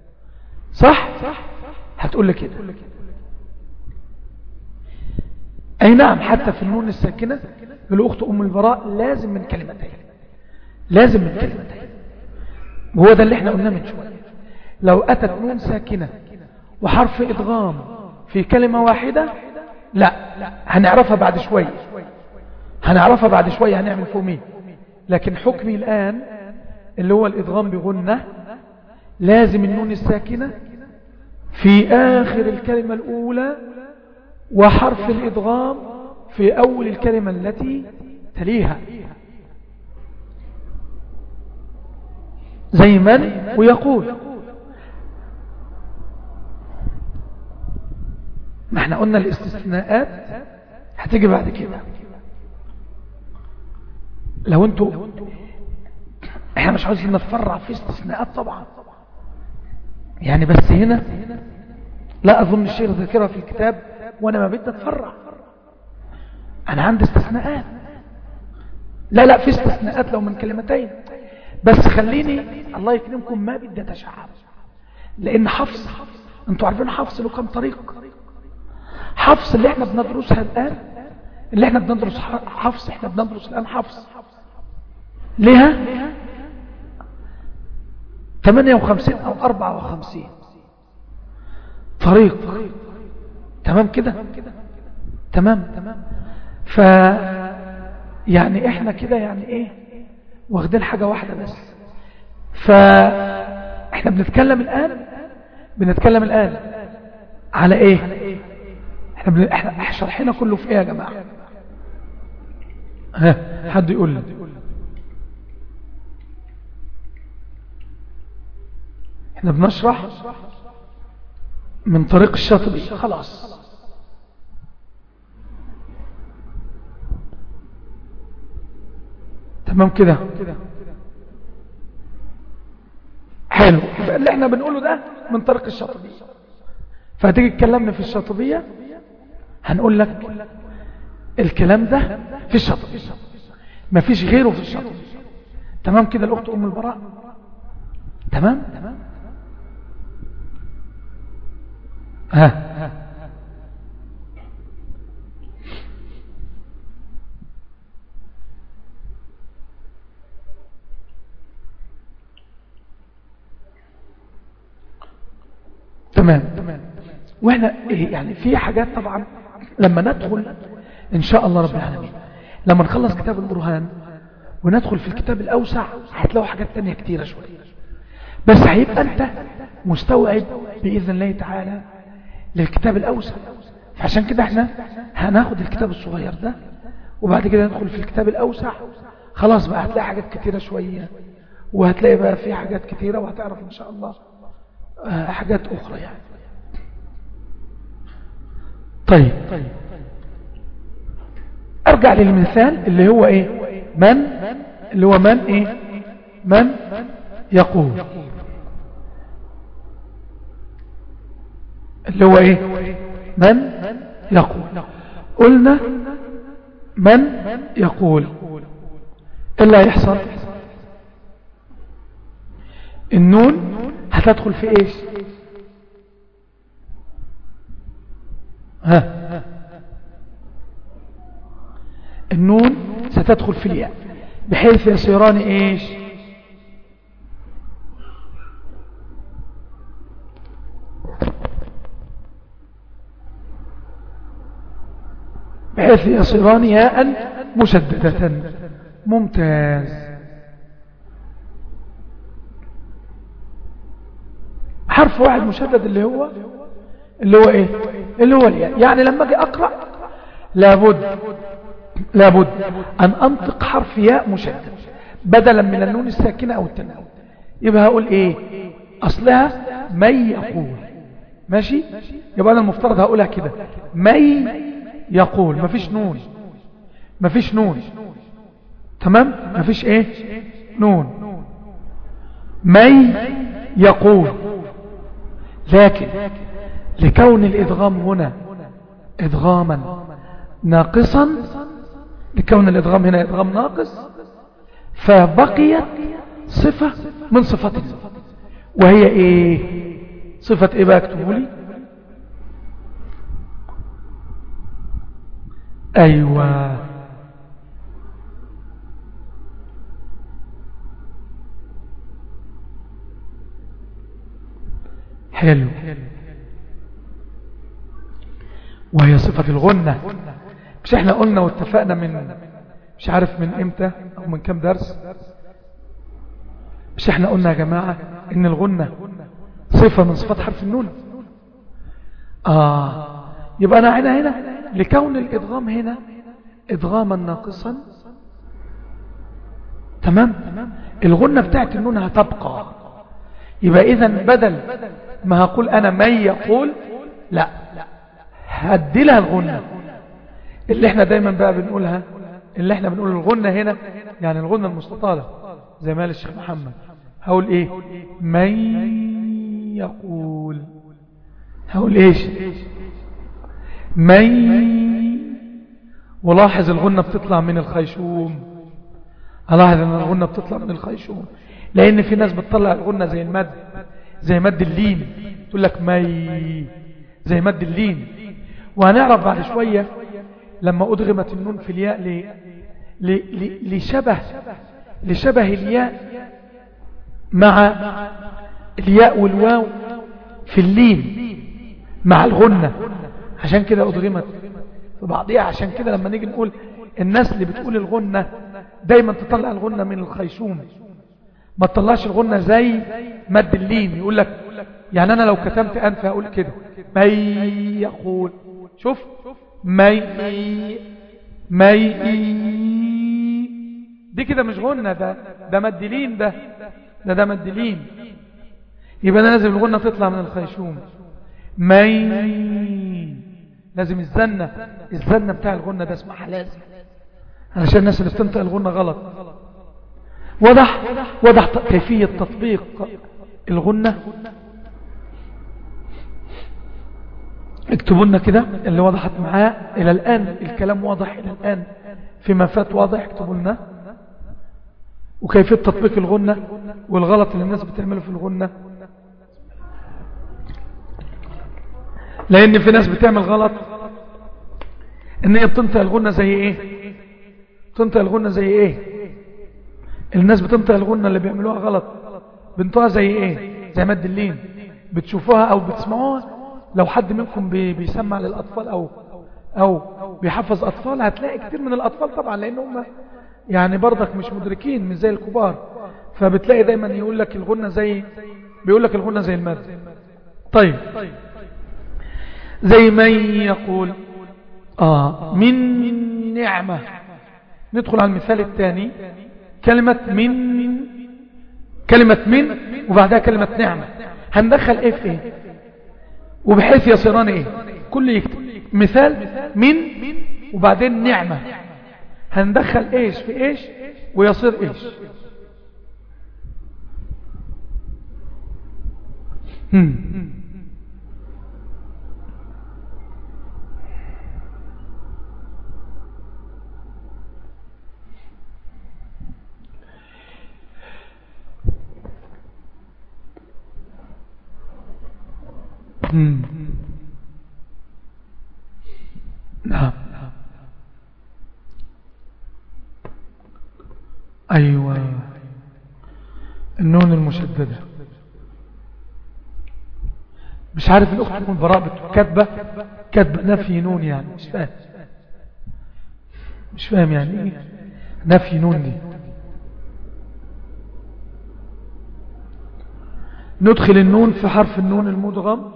صح هتقول لي كده أي نعم حتى في النون الساكنة الأخت أم البراء لازم من كلمتين لازم من كلمتين وهو ده اللي احنا قلناه من شوية لو أتت نون ساكنة وحرف إدغام في كلمة واحدة لا هنعرفها بعد شوية هنعرفها بعد شوية هنعمل فومين لكن حكمي الآن اللي هو الإدغام بغنة لازم النون الساكنة في آخر الكلمة الأولى وحرف الإدغام في أول الكلمة التي تليها زي من ويقول ما احنا قلنا الاستثناءات هتيجي بعد كده لو انتوا احنا مش عاوزين نتفرع في استثناءات طبعا يعني بس هنا لا اظن الشيخ ذاكرها في الكتاب وانا ما بدي اتفرع انا عندي استثناءات لا لا في استثناءات لو من كلمتين بس خليني الله يكرمكم ما بدي اتشعب لان حفص انتوا عارفين حفص له كم طريق حفص اللي احنا بندرسها الان اللي احنا بندرس حفص احنا بندرس الان حفص لها 58 او 54 طريق تمام كده تمام تمام ف يعني احنا كده يعني ايه واخدين حاجة واحدة بس فاحنا بنتكلم الآن بنتكلم الآن على ايه احنا, بن... احنا شرحنا كله في ايه يا جماعة ها حد يقول لي احنا بنشرح من طريق الشاطبي خلاص تمام كده حلو اللي احنا بنقوله ده من طريق الشاطبية فهتيجي تكلمنا في الشاطبية هنقول لك الكلام ده في الشاطبية ما فيش غيره في الشاطبية تمام كده الأخت أم البراء تمام ها تمام واحنا إيه يعني في حاجات طبعا لما ندخل ان شاء الله رب العالمين لما نخلص كتاب البرهان وندخل في الكتاب الاوسع هتلاقوا حاجات تانية كتيرة شوية بس هيبقى انت مستوعب باذن الله تعالى للكتاب الاوسع فعشان كده احنا هناخد الكتاب الصغير ده وبعد كده ندخل في الكتاب الاوسع خلاص بقى هتلاقي حاجات كتيرة شوية وهتلاقي بقى في حاجات كتيرة وهتعرف ان شاء الله حاجات أخرى يعني طيب أرجع للمثال اللي هو إيه من اللي هو من إيه من يقول اللي هو إيه من يقول قلنا من يقول إلا يحصل النون هتدخل في ايش ها النون ستدخل في الياء بحيث يصيران ايش بحيث يصيران ياء مشددة ممتاز حرف واحد مشدد اللي هو اللي هو ايه اللي هو الياء يعني لما اجي اقرا لابد لابد ان انطق حرف ياء مشدد بدلا من النون الساكنه او التنوين يبقى هقول ايه اصلها من يقول ماشي يبقى انا المفترض هقولها كده من يقول مفيش نون مفيش نون تمام مفيش ايه نون من يقول لكن لكون الإدغام هنا إدغاما ناقصا لكون الإدغام هنا إدغام ناقص فبقيت صفة من صفات وهي إيه صفة إيه بقى اكتبوا لي أيوة حلو وهي صفة الغنة مش احنا قلنا واتفقنا من مش عارف من امتى او من كم درس مش احنا قلنا يا جماعة ان الغنة صفة من صفات حرف النون آه يبقى أنا هنا هنا لكون الإدغام هنا إدغاما ناقصا تمام الغنة بتاعت النون هتبقى يبقى إذا بدل ما هقول أنا من يقول لا هدي لها الغنة اللي احنا دايما بقى بنقولها اللي احنا بنقول الغنة هنا يعني الغنة المستطالة زي ما قال الشيخ محمد هقول ايه من يقول هقول ايش من ولاحظ الغنة بتطلع من الخيشوم الاحظ ان الغنة بتطلع من الخيشوم لان في ناس بتطلع الغنة زي المد زي مد اللين تقول لك مي زي مد اللين وهنعرف بعد شوية لما أدغمت النون في الياء ل... ل... ل... لشبه لشبه الياء مع الياء والواو في اللين مع الغنة عشان كده أدغمت في بعضها عشان كده لما نيجي نقول الناس اللي بتقول الغنة دايما تطلع الغنة من الخيشوم ما تطلعش الغنة زي مد اللين يقول لك يعني أنا لو كتمت أنف هقول كده ما يقول شوف مي مي دي كده مش غنة ده ده مدلين ده ده ده مدلين يبقى ده لازم الغنة تطلع من الخيشوم مي لازم الزنة الزنة بتاع الغنة ده اسمها لازم علشان الناس اللي بتنطق الغنة غلط وضح وضح كيفية تطبيق الغنة اكتبوا لنا كده اللي وضحت معاه إلى الآن الكلام واضح إلى الآن فيما فات واضح اكتبوا لنا وكيفية تطبيق الغنة والغلط اللي الناس بتعمله في الغنة لأن في ناس بتعمل غلط ان هي بتنطق الغنة زي ايه بتنطق الغنة زي ايه الناس بتنطق الغنة اللي بيعملوها غلط بنطقها زي ايه زي مد اللين بتشوفوها او بتسمعوها لو حد منكم بيسمع للأطفال أو أو بيحفظ أطفال هتلاقي كتير من الأطفال طبعا لأنهم يعني برضك مش مدركين مش زي الكبار فبتلاقي دايما يقول لك الغنة زي بيقول لك الغنة زي المد طيب زي من يقول آه من نعمة ندخل على المثال الثاني كلمة من كلمة من وبعدها كلمة نعمة هندخل ايه في ايه وبحيث يصيران ايه كل يكتب مثال من وبعدين نعمة هندخل ايش في ايش ويصير ايش هم. هم. نعم أيوة النون المشددة مش عارف الأخت تكون براء كاتبة كاتبة نفي نون يعني مش فاهم مش فاهم يعني ايه نفي نون دي ندخل النون في حرف النون المدغم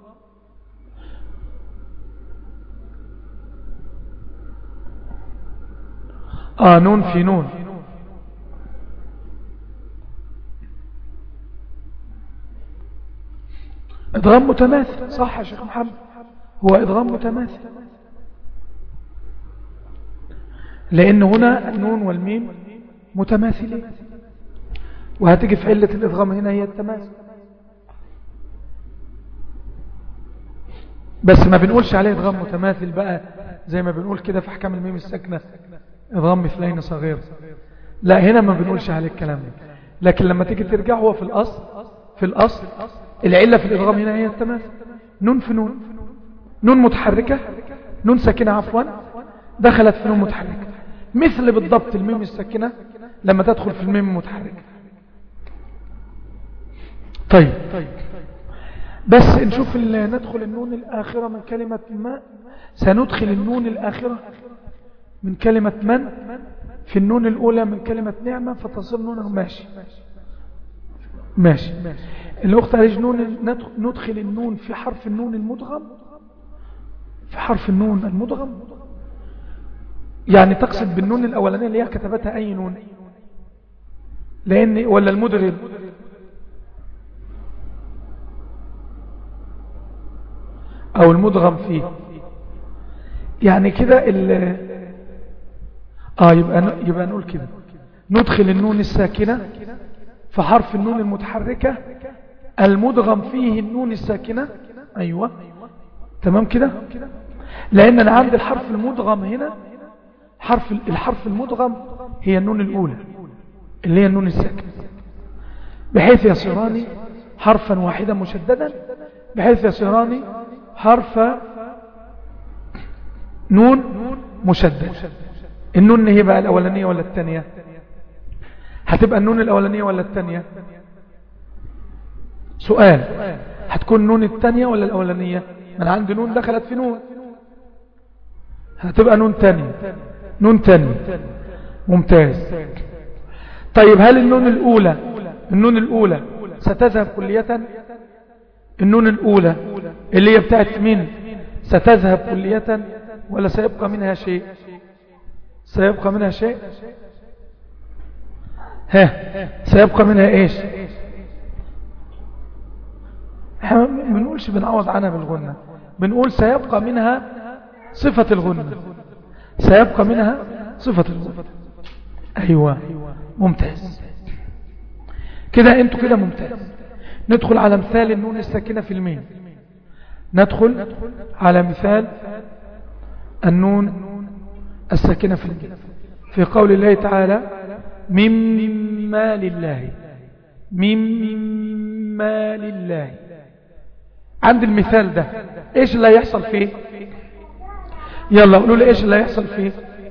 آه نون في نون إدغام متماثل صح يا شيخ محمد هو إدغام متماثل لأن هنا النون والميم متماثلين وهتيجي في علة الإدغام هنا هي التماثل بس ما بنقولش عليه إدغام متماثل بقى زي ما بنقول كده في أحكام الميم الساكنة إضغام مثلين صغير لا هنا ما بنقولش عليه الكلام ده لكن لما تيجي ترجع هو في الأصل في الأصل العلة في الإضغام هنا هي التماثل نون في نون نون متحركة نون ساكنة عفوا دخلت في نون متحركة مثل بالضبط الميم الساكنة لما تدخل في الميم المتحركة طيب بس نشوف ندخل النون الآخرة من كلمة ما سندخل النون الآخرة من كلمة من في النون الأولى من كلمة نعمة فتصل نون ماشي ماشي الأخت عليج نون ندخل النون في حرف النون المدغم في حرف النون المدغم يعني تقصد بالنون الأولانية اللي هي كتبتها أي نون لأن ولا المدغم أو المدغم فيه يعني كده آه يبقى, يبقى نقول كده ندخل النون الساكنة فحرف النون المتحركة المدغم فيه النون الساكنة أيوة تمام كده لأن أنا عندي الحرف المدغم هنا حرف الحرف المدغم هي النون الأولى اللي هي النون الساكنة بحيث يصيران حرفا واحدا مشددا بحيث يصيران حرف نون مشدد النون هي بقى الأولانية ولا الثانية هتبقى النون الأولانية ولا الثانية سؤال هتكون النون الثانية ولا الأولانية من عندي نون دخلت في نون هتبقى نون ثانية نون ثانية ممتاز طيب هل النون الأولى النون الأولى ستذهب كلية النون الأولى اللي هي بتاعت مين ستذهب كلية ولا سيبقى منها شيء سيبقى منها شيء ها سيبقى منها ايش احنا بنقولش بنعوض عنها بالغنة بنقول سيبقى منها صفة الغنة سيبقى منها صفة الغنة ايوه ممتاز كده انتوا كده ممتاز ندخل على مثال النون الساكنة في الميم ندخل على مثال النون الساكنة في الميم في قول الله تعالى مما لله مما لله عند المثال ده ايش اللي يحصل فيه يلا قولوا لي ايش اللي يحصل فيه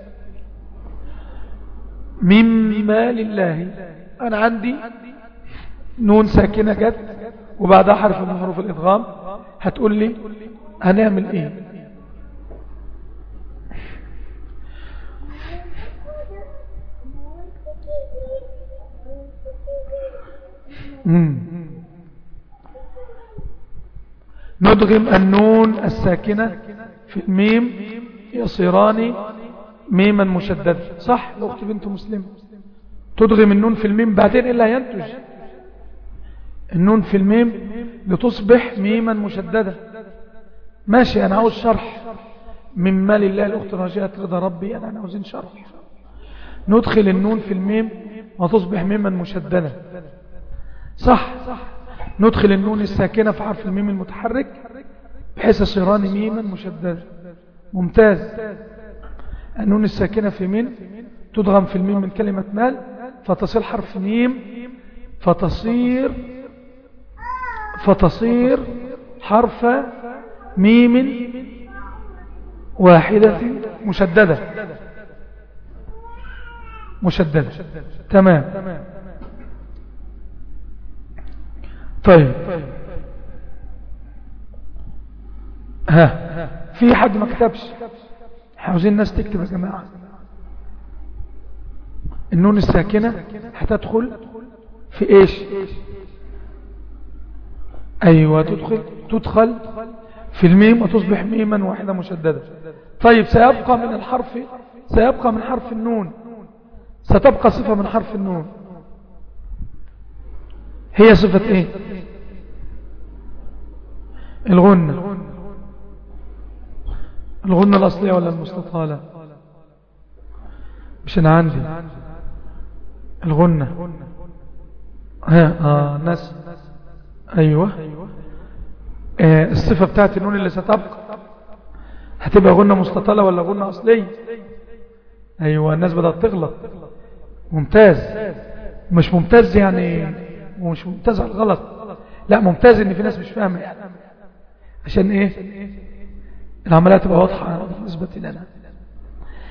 مما لله انا عندي نون ساكنة جت وبعدها حرف من حروف الادغام هتقول لي هنعمل ايه ندغم النون الساكنة في الميم يصيران ميما مشدد صح الاخت بنت مسلم تدغم النون في الميم بعدين إلا ينتج النون في الميم لتصبح ميما مشددة ماشي أنا عاوز شرح مما لله الأخت راجعة رضا ربي أنا عاوزين شرح ندخل النون في الميم وتصبح ميما مشددة صح ندخل النون الساكنة في حرف الميم المتحرك بحيث يصيران ميما مشددة ممتاز النون الساكنة في مين تدغم في الميم من كلمة مال فتصير حرف ميم فتصير فتصير حرف ميم واحدة مشددة مشددة تمام طيب ها في حد ما كتبش عاوزين الناس تكتب يا جماعة النون الساكنة هتدخل في ايش ايوه تدخل تدخل في الميم وتصبح ميما واحدة مشددة طيب سيبقى من الحرف سيبقى من حرف النون ستبقى صفة من حرف النون هي صفة ايه الغنة الغنة الأصلية ولا المستطالة مش أنا عندي الغنة ها آه ناس أيوة آه الصفة بتاعت النون اللي ستبقى هتبقى غنة مستطالة ولا غنة أصلية أيوة الناس بدأت تغلط ممتاز مش ممتاز يعني ومش ممتاز على الغلط لا ممتاز ان في ناس مش فاهمه يعني عشان ايه العملية تبقى واضحة بالنسبة لنا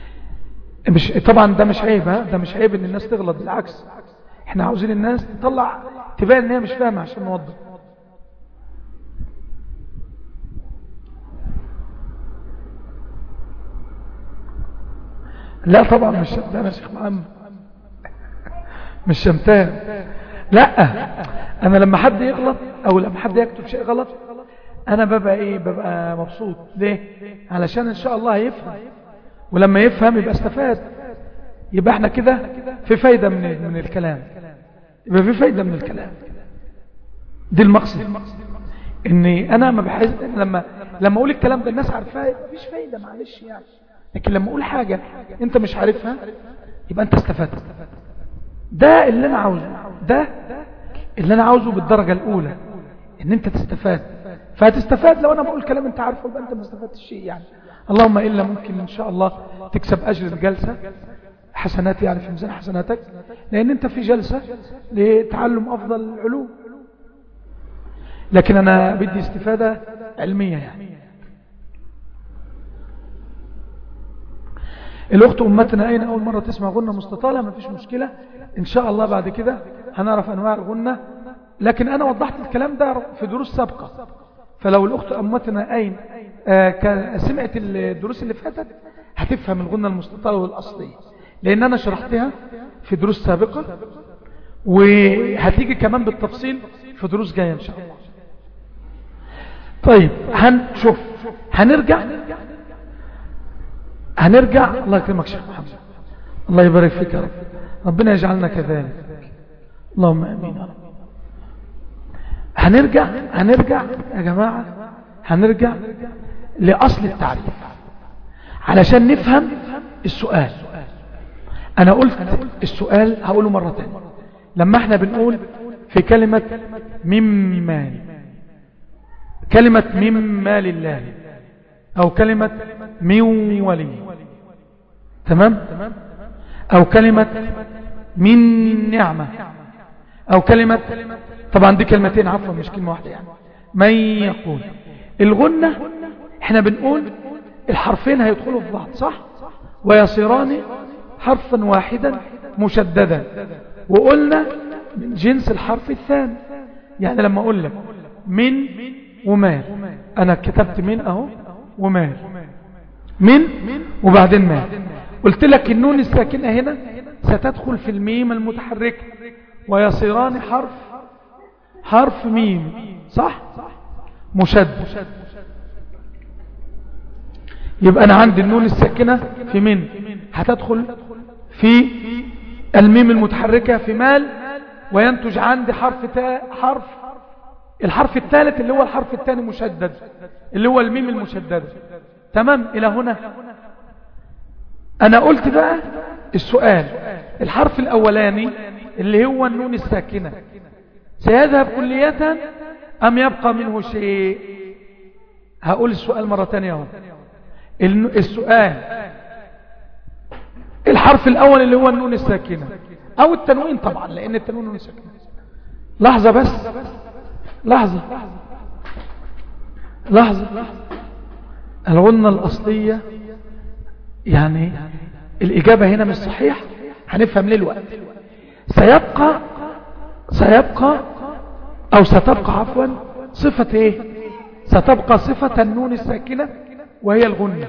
مش طبعا ده مش عيب ها ده مش عيب ان الناس تغلط بالعكس احنا عاوزين الناس تطلع تبان ان هي مش فاهمه عشان نوضح لا طبعا مش شمتان يا شيخ محمد مش شمتان لا انا لما حد يغلط او لما حد يكتب شيء غلط انا ببقى ايه ببقى مبسوط ليه علشان ان شاء الله هيفهم ولما يفهم يبقى استفاد يبقى احنا كده في فايدة من من الكلام يبقى في فايدة من الكلام دي المقصد اني انا ما بحس لما لما اقول الكلام ده الناس عارفاه مفيش فايدة معلش يعني لكن لما اقول حاجة انت مش عارفها يبقى انت استفدت ده اللي انا عاوزه ده اللي انا عاوزه بالدرجة الاولى ان انت تستفاد فهتستفاد لو انا بقول كلام انت عارفه يبقى انت ما استفدتش شيء يعني اللهم الا ممكن ان شاء الله تكسب اجر الجلسة حسنات يعني في ميزان حسناتك لان انت في جلسة لتعلم افضل العلوم لكن انا بدي استفادة علمية يعني الأخت أمتنا أين أول مرة تسمع غنة مستطالة ما فيش مشكلة إن شاء الله بعد كده هنعرف أنواع الغنة لكن أنا وضحت الكلام ده في دروس سابقة فلو الأخت أمتنا أين آه سمعت الدروس اللي فاتت هتفهم الغنة المستطالة والأصلية لأن أنا شرحتها في دروس سابقة وهتيجي كمان بالتفصيل في دروس جاية إن شاء الله طيب هنشوف هنرجع هنرجع الله يكرمك شيخ محمد الله يبارك فيك يا رب ربنا يجعلنا كذلك اللهم امين يا رب هنرجع هنرجع يا جماعة هنرجع لأصل التعريف علشان نفهم السؤال أنا قلت السؤال هقوله مرة تانية لما احنا بنقول في كلمة مما كلمة مما لله أو كلمة من ولي تمام أو كلمة من نعمة أو كلمة طبعا دي كلمتين عفوا مش كلمة واحدة يعني من يقول الغنة احنا بنقول الحرفين هيدخلوا في بعض صح ويصيران حرفا واحدا مشددا وقلنا من جنس الحرف الثاني يعني لما اقول لك من ومال انا كتبت من اهو ومال من وبعدين مال قلت لك النون الساكنة هنا ستدخل في الميم المتحركة ويصيران حرف حرف ميم صح مشد يبقى أنا عندي النون الساكنة في من هتدخل في الميم المتحركة في مال وينتج عندي حرف تاء حرف الحرف الثالث اللي هو الحرف الثاني مشدد اللي هو الميم المشدد تمام إلى هنا أنا قلت بقى السؤال الحرف الأولاني اللي هو النون الساكنة سيذهب كلية أم يبقى منه شيء هقول السؤال مرة تانية اهو السؤال الحرف الأول اللي هو النون الساكنة أو التنوين طبعا لأن التنوين نون ساكنة لحظة بس لحظة لحظة الغنة الأصلية يعني الإجابة هنا مش صحيح هنفهم ليه الوقت سيبقى سيبقى أو ستبقى عفوا صفة إيه ستبقى صفة النون الساكنة وهي الغنة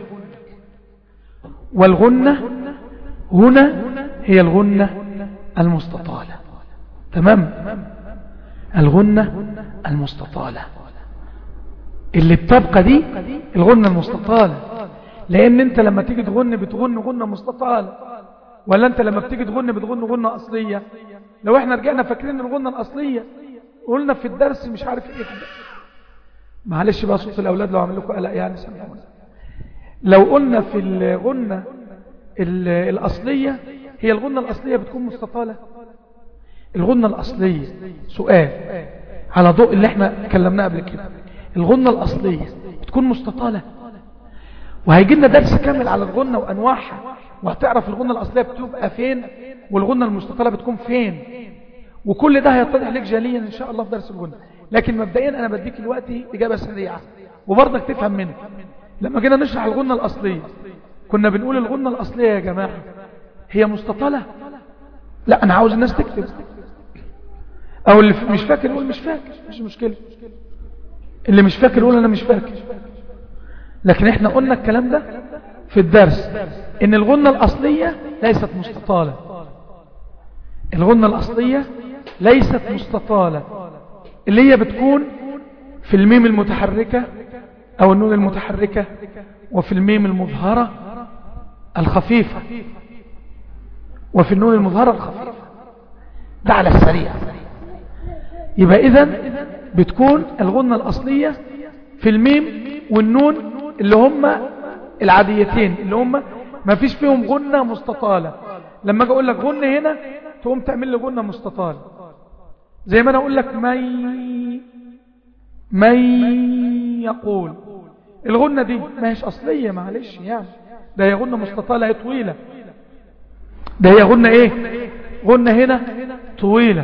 والغنة هنا هي الغنة المستطالة تمام الغنة المستطالة اللي بتبقى دي الغنة المستطالة لان انت لما تيجي تغن بتغن غنة مستطالة ولا انت لما بتيجي تغن بتغن غنة اصلية لو احنا رجعنا فاكرين الغنة الاصلية قلنا في الدرس مش عارف ايه معلش بقى صوت الاولاد لو عمل لكم قلق يعني سامحونا لو قلنا في الغنة الاصلية هي الغنة الاصلية بتكون مستطالة الغنة الاصلية سؤال على ضوء اللي احنا كلمناه قبل كده الغنة الاصلية بتكون مستطالة وهيجي لنا درس كامل على الغنة وانواعها وهتعرف الغنة الاصلية بتبقى فين والغنة المستطالة بتكون فين وكل ده هيتضح لك جليا ان شاء الله في درس الغنة لكن مبدئيا انا بديك دلوقتي اجابة سريعة وبرضك تفهم منه لما جينا نشرح الغنة الاصلية كنا بنقول الغنة الأصلية يا جماعة هي مستطلة لا أنا عاوز الناس تكتب أو اللي مش فاكر يقول مش فاكر مش مشكلة اللي مش فاكر يقول أنا مش فاكر لكن احنا قلنا الكلام ده في الدرس ان الغنة الأصلية ليست مستطالة الغنة الأصلية ليست مستطالة اللي هي بتكون في الميم المتحركة أو النون المتحركة وفي الميم المظهرة الخفيفة وفي النون المظهرة الخفيفة ده على السريع يبقى إذن بتكون الغنة الأصلية في الميم والنون اللي هم العاديتين اللي هم ما فيش فيهم غنة مستطالة لما اجي اقول لك غنة هنا تقوم تعمل لي غنة مستطالة زي ما انا اقول لك مي مي يقول الغنة دي ما هيش اصلية معلش يعني ده هي غنة مستطالة هي طويلة ده هي غنة ايه غنة هنا طويلة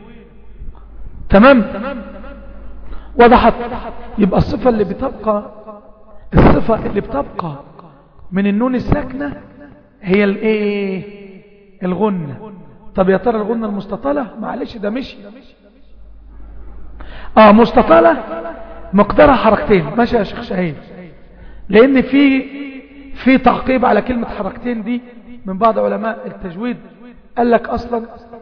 تمام وضحت يبقى الصفة اللي بتبقى الصفة اللي بتبقى من النون الساكنة هي الايه الغنة طب يا ترى الغنة المستطلة معلش ده مشي اه مستطلة مقدارها حركتين ماشي يا شيخ شهيد لان في في تعقيب على كلمة حركتين دي من بعض علماء التجويد قال لك اصلا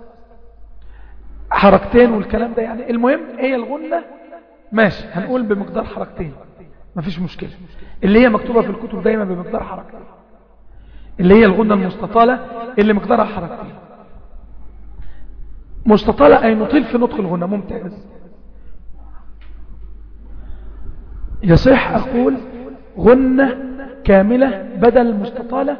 حركتين والكلام ده يعني المهم هي الغنة ماشي هنقول بمقدار حركتين مفيش مشكلة اللي هي مكتوبة في الكتب دايما بمقدار حركتين اللي هي الغنة المستطالة اللي مقدارها حركتين مستطالة أي نطيل في نطق الغنة ممتاز يصح أقول غنة كاملة بدل مستطالة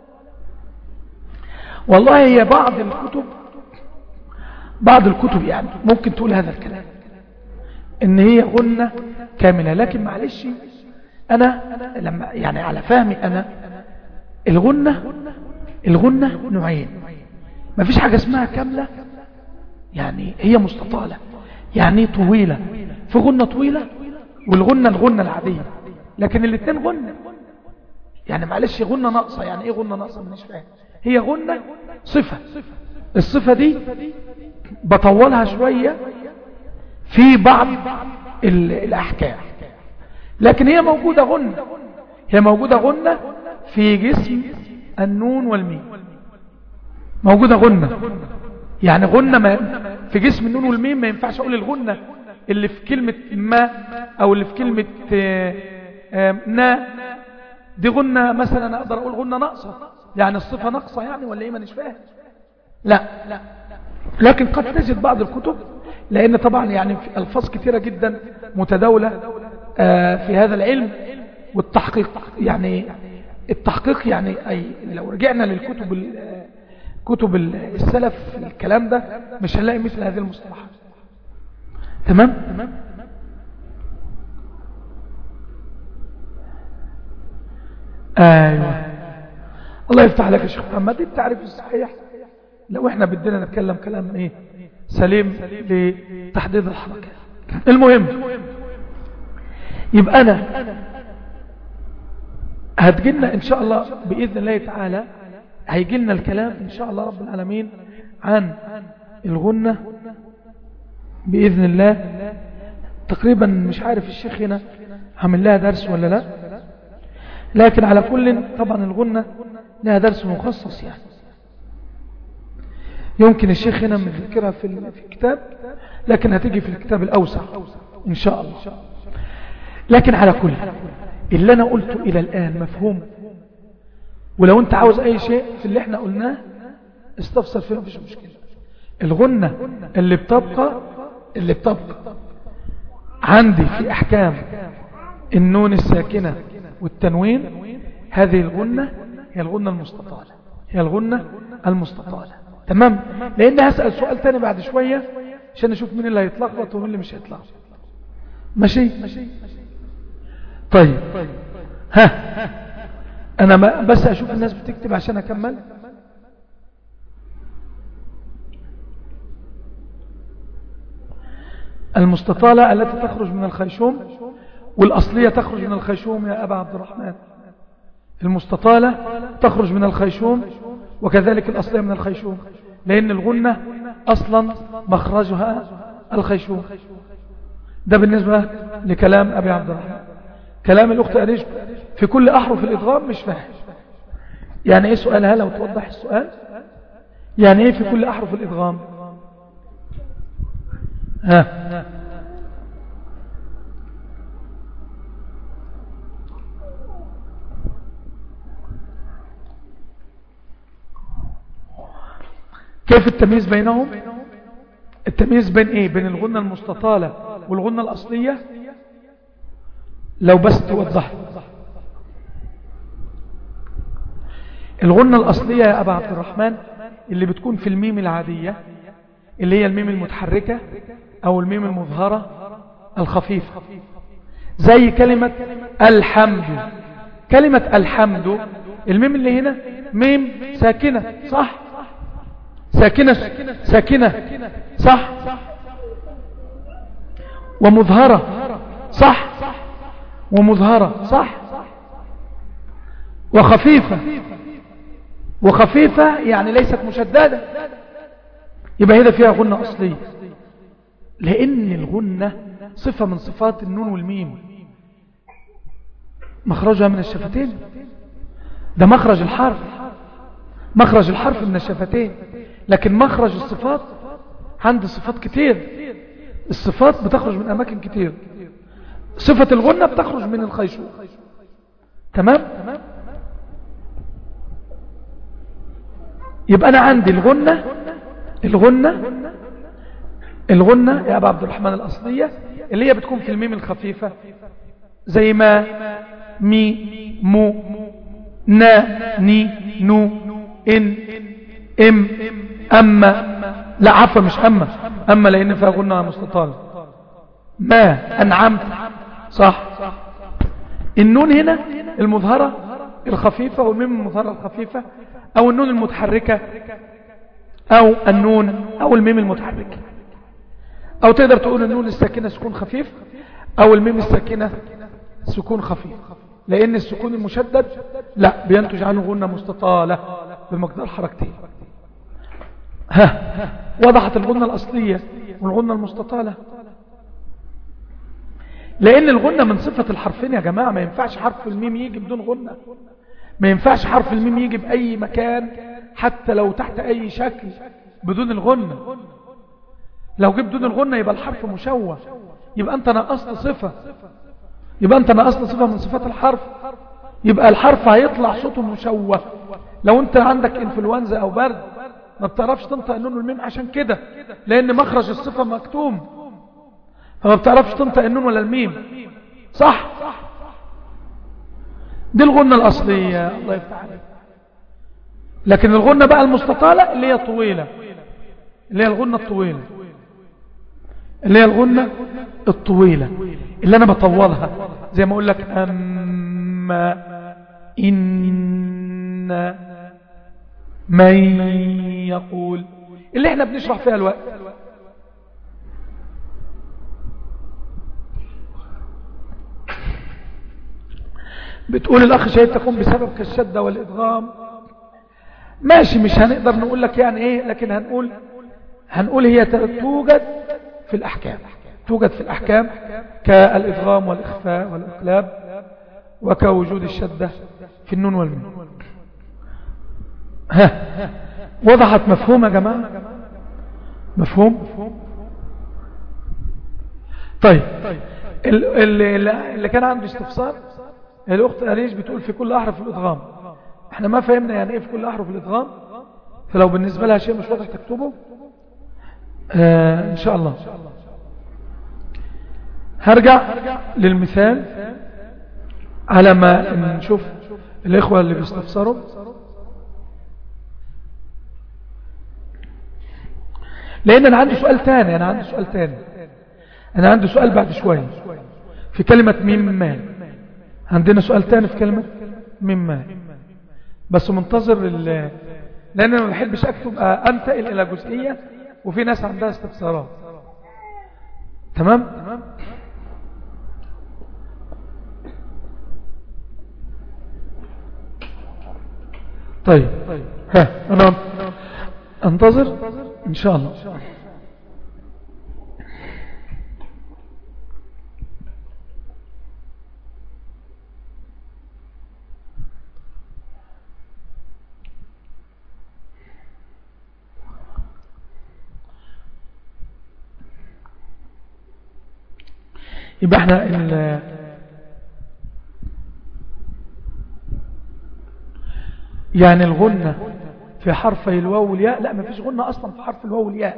والله هي بعض الكتب بعض الكتب يعني ممكن تقول هذا الكلام ان هي غنة كاملة لكن معلش انا لما يعني على فهمي انا الغنة الغنة نوعين ما فيش حاجة اسمها كاملة يعني هي مستطالة يعني طويلة في غنة طويلة والغنة الغنة العادية لكن الاثنين غنة يعني معلش غنة ناقصة يعني ايه غنة ناقصة مش فاهم هي غنة صفة الصفة دي بطولها شوية في بعض الأحكام لكن هي موجودة غنة هي موجودة غنة في جسم النون والميم موجودة غنة يعني غنة ما في جسم النون والميم ما ينفعش أقول الغنة اللي في كلمة ما أو اللي في كلمة نا دي غنة مثلا أقدر أقول غنة ناقصة يعني الصفة ناقصة يعني ولا إيه ما فاهم لا لكن قد تجد بعض الكتب لأن طبعا يعني في ألفاظ كثيرة جدا متداولة في هذا العلم والتحقيق يعني التحقيق يعني أي لو رجعنا للكتب كتب السلف الكلام ده مش هنلاقي مثل هذه المصطلحات تمام ايوه الله يفتح لك يا شيخ محمد التعريف الصحيح لو احنا بدنا نتكلم كلام ايه سليم لتحديد الحركة المهم يبقى انا هتجيلنا ان شاء الله باذن الله تعالى هيجيلنا الكلام ان شاء الله رب العالمين عن الغنة باذن الله تقريبا مش عارف الشيخ هنا عامل لها درس ولا لا لكن على كل طبعا الغنة لها درس مخصص يعني يمكن الشيخ هنا مذكرها في الكتاب لكن هتيجي في الكتاب الأوسع إن شاء الله لكن على كل اللي أنا قلته إلى الآن مفهوم ولو أنت عاوز أي شيء في اللي احنا قلناه استفسر فيه مفيش مشكلة الغنة اللي بتبقى اللي بتبقى عندي في أحكام النون الساكنة والتنوين هذه الغنة هي الغنة المستطالة هي الغنة المستطالة تمام لان هسأل سؤال تاني بعد شوية عشان نشوف مين اللي هيتلخبط ومين اللي مش هيتلخبط ماشي طيب ها انا ما بس اشوف الناس بتكتب عشان اكمل المستطالة التي تخرج من الخيشوم والأصلية تخرج من الخيشوم يا أبا عبد الرحمن المستطالة تخرج من الخيشوم وكذلك الأصلية من الخيشوم لأن الغنة أصلا مخرجها الخيشوم ده بالنسبة لكلام أبي عبد الرحمن كلام الأخت أريج في كل أحرف الإضغام مش فاهم يعني إيه سؤالها لو توضح السؤال يعني إيه في كل أحرف الإضغام ها كيف التمييز بينهم التمييز بين ايه بين الغنة المستطالة والغنة الأصلية لو بس توضح الغنة الأصلية يا أبا عبد الرحمن اللي بتكون في الميم العادية اللي هي الميم المتحركة أو الميم المظهرة الخفيفة زي كلمة الحمد كلمة الحمد الميم اللي هنا ميم ساكنة صح ساكنة ساكنة صح ومظهرة صح ومظهرة صح وخفيفة وخفيفة يعني ليست مشددة يبقى هنا فيها غنة أصلية لأن الغنة صفة من صفات النون والميم مخرجها من الشفتين ده مخرج الحرف مخرج الحرف من الشفتين لكن مخرج الصفات عند صفات كتير الصفات بتخرج من أماكن كتير صفة الغنة بتخرج من الخيشوم تمام يبقى أنا عندي الغنة الغنة الغنة يا أبا عبد الرحمن الأصلية اللي هي بتكون في الميم الخفيفة زي ما مي مو نا ني نو إن إم أما لا عفوا مش أما أما لأن فيها غنة مستطالة ما أنعمت صح النون هنا المظهرة الخفيفة والميم المظهرة الخفيفة أو النون المتحركة أو النون أو الميم المتحركة أو تقدر تقول النون الساكنة سكون خفيف أو الميم الساكنة سكون خفيف لأن السكون المشدد لا بينتج عنه غنة مستطالة بمقدار حركتين ها وضحت الغنة الأصلية والغنة المستطالة لأن الغنة من صفة الحرفين يا جماعة ما ينفعش حرف الميم يجي بدون غنة ما ينفعش حرف الميم يجي بأي مكان حتى لو تحت أي شكل بدون الغنة لو جيب بدون الغنة يبقى الحرف مشوه يبقى أنت نقصت صفة يبقى أنت نقصت صفة من صفات الحرف يبقى الحرف هيطلع صوته مشوه لو أنت عندك انفلونزا أو برد ما بتعرفش تنطق النون والميم عشان كده لأن مخرج الصفة مكتوم فما بتعرفش تنطق النون ولا الميم صح دي الغنة الأصلية الله يفتح عليك لكن الغنة بقى المستطالة اللي هي طويلة اللي هي الغنة الطويلة اللي هي الغنة الطويلة اللي أنا بطولها زي ما أقول لك أما إن من يقول اللي احنا بنشرح فيها الوقت بتقول الأخ شهيد تكون بسبب كالشدة والإدغام ماشي مش هنقدر نقول لك يعني ايه لكن هنقول هنقول هي توجد في الأحكام توجد في الأحكام كالإدغام والإخفاء والإقلاب وكوجود الشدة في النون والميم ها وضحت مفهوم يا جماعة مفهوم طيب اللي, اللي كان عنده استفسار الأخت أريج بتقول في كل أحرف الإدغام احنا ما فهمنا يعني ايه في كل أحرف الإدغام فلو بالنسبة لها شيء مش واضح تكتبه آه إن شاء الله هرجع للمثال على ما نشوف الإخوة اللي بيستفسروا لأن أنا عندي سؤال تاني أنا عندي سؤال تاني أنا عندي سؤال بعد شوية في كلمة ميم ما عندنا سؤال تاني في كلمة ميم ما بس منتظر لأن أنا ما بحبش أكتب أنتقل إلى جزئية وفي ناس عندها استفسارات تمام طيب ها أنا أنتظر إن شاء الله يبقى احنا ال يعني الغنة في حرفي الواو والياء لا ما فيش غنة أصلا في حرف الواو والياء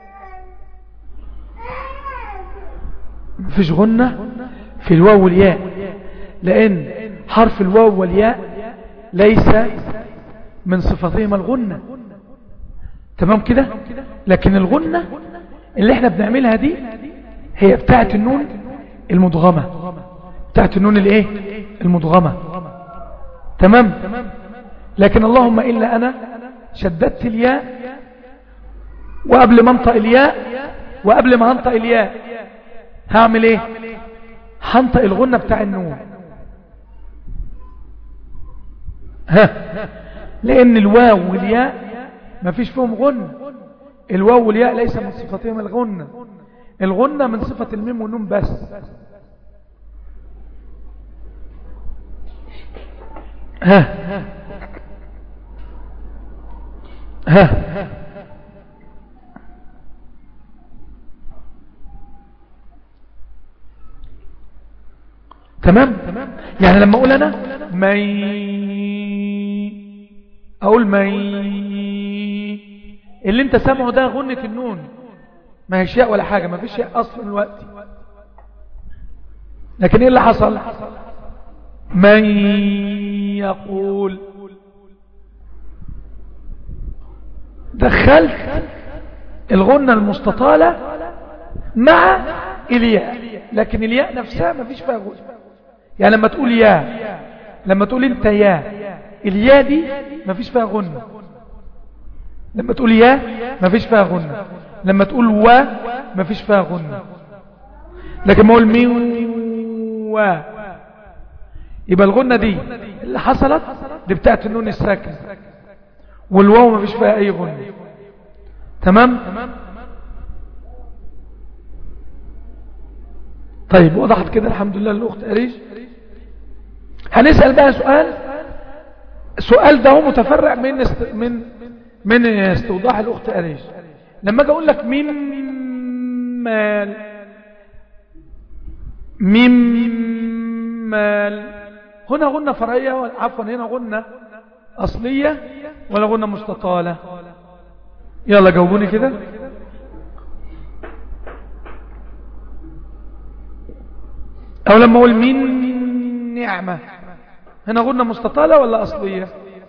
ما فيش غنة في الواو والياء لأن حرف الواو والياء ليس من صفتهما الغنة تمام كده لكن الغنة اللي احنا بنعملها دي هي بتاعت النون المدغمة بتاعت النون الايه المدغمة تمام لكن اللهم إلا أنا شددت الياء وقبل ما انطق الياء وقبل ما انطق الياء هعمل ايه هنطق الغنة بتاع النون ها لان الواو والياء ما فيش فيهم غنة الواو والياء ليس من صفتهم الغنة الغنة من صفة الميم والنون بس ها ها تمام يعني لما اقول انا مي اقول مي اللي انت سامعه ده غنة النون ما هي شيء ولا حاجة ما فيش شيء اصلا الوقت لكن ايه اللي حصل من يقول دخلت الغنة المستطالة مع الياء لكن الياء نفسها ما فيش فيها غنة يعني لما تقول يا لما تقول انت يا الياء دي ما فيش فيها غنة لما تقول يا ما فيش فيها غنة لما تقول و ما فيش فيها غنة لكن ما اقول مي و يبقى الغنة دي اللي حصلت دي بتاعت النون الساكن والواو ما فيش فيها اي غنة تمام طيب وضحت كده الحمد لله الاخت اريج هنسأل بقى سؤال السؤال ده هو متفرع من است... من من استوضاح الاخت اريج لما اجي اقول لك ميم مال ميم مال هنا غنة فرعية عفوا هنا غنة أصلية ولا غنة مستطالة يلا جاوبوني كده أو لما أقول من نعمة هنا غنة مستطالة ولا أصلية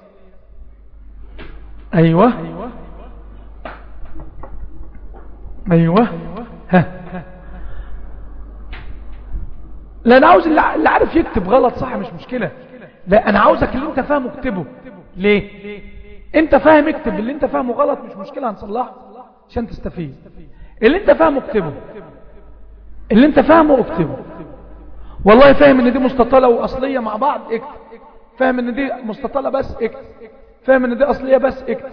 أيوة أيوة ها لا أنا عاوز اللي عارف يكتب غلط صح مش مشكلة لا أنا عاوزك اللي أنت فاهمه اكتبه ليه أنت فاهم اكتب اللي أنت فاهمه غلط مش مشكلة هنصلحه عشان تستفيد اللي أنت فاهمه اكتبه اللي أنت فاهمه اكتبه والله فاهم ان دي مستطالة واصلية مع بعض اكتب فاهم ان دي مستطالة بس اكتب فاهم ان دي اصلية بس اكتب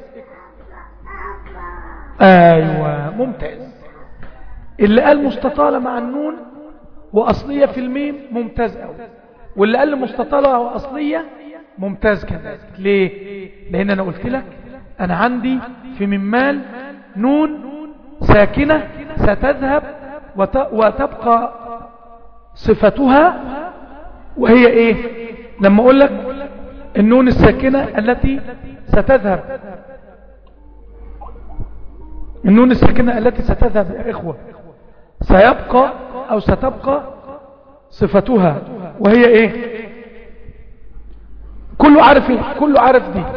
ايوه ممتاز اللي قال مستطالة مع النون واصلية في الميم ممتاز قوي واللي قال مستطالة واصلية ممتاز كذلك ليه لان انا قلت لك انا عندي في ممال نون ساكنة ستذهب وتبقى صفتها وهي ايه لما اقول لك النون الساكنة التي ستذهب النون الساكنة التي ستذهب يا اخوة سيبقى او ستبقى صفتها وهي ايه كله عارف إيه؟ كله عارف دي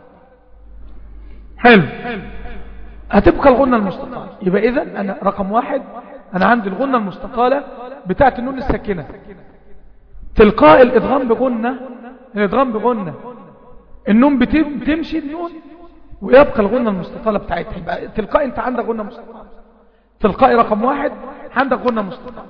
حلو هتبقى الغنة المستطالة يبقى اذا انا رقم واحد انا عندي الغنة المستطالة بتاعت النون الساكنة تلقاء الادغام بغنة الادغام بغنة النون بتمشي النون ويبقى الغنة المستطالة بتاعتها يبقى تلقاء انت عندك غنة مستطالة تلقائي رقم واحد عندك غنة مستطالة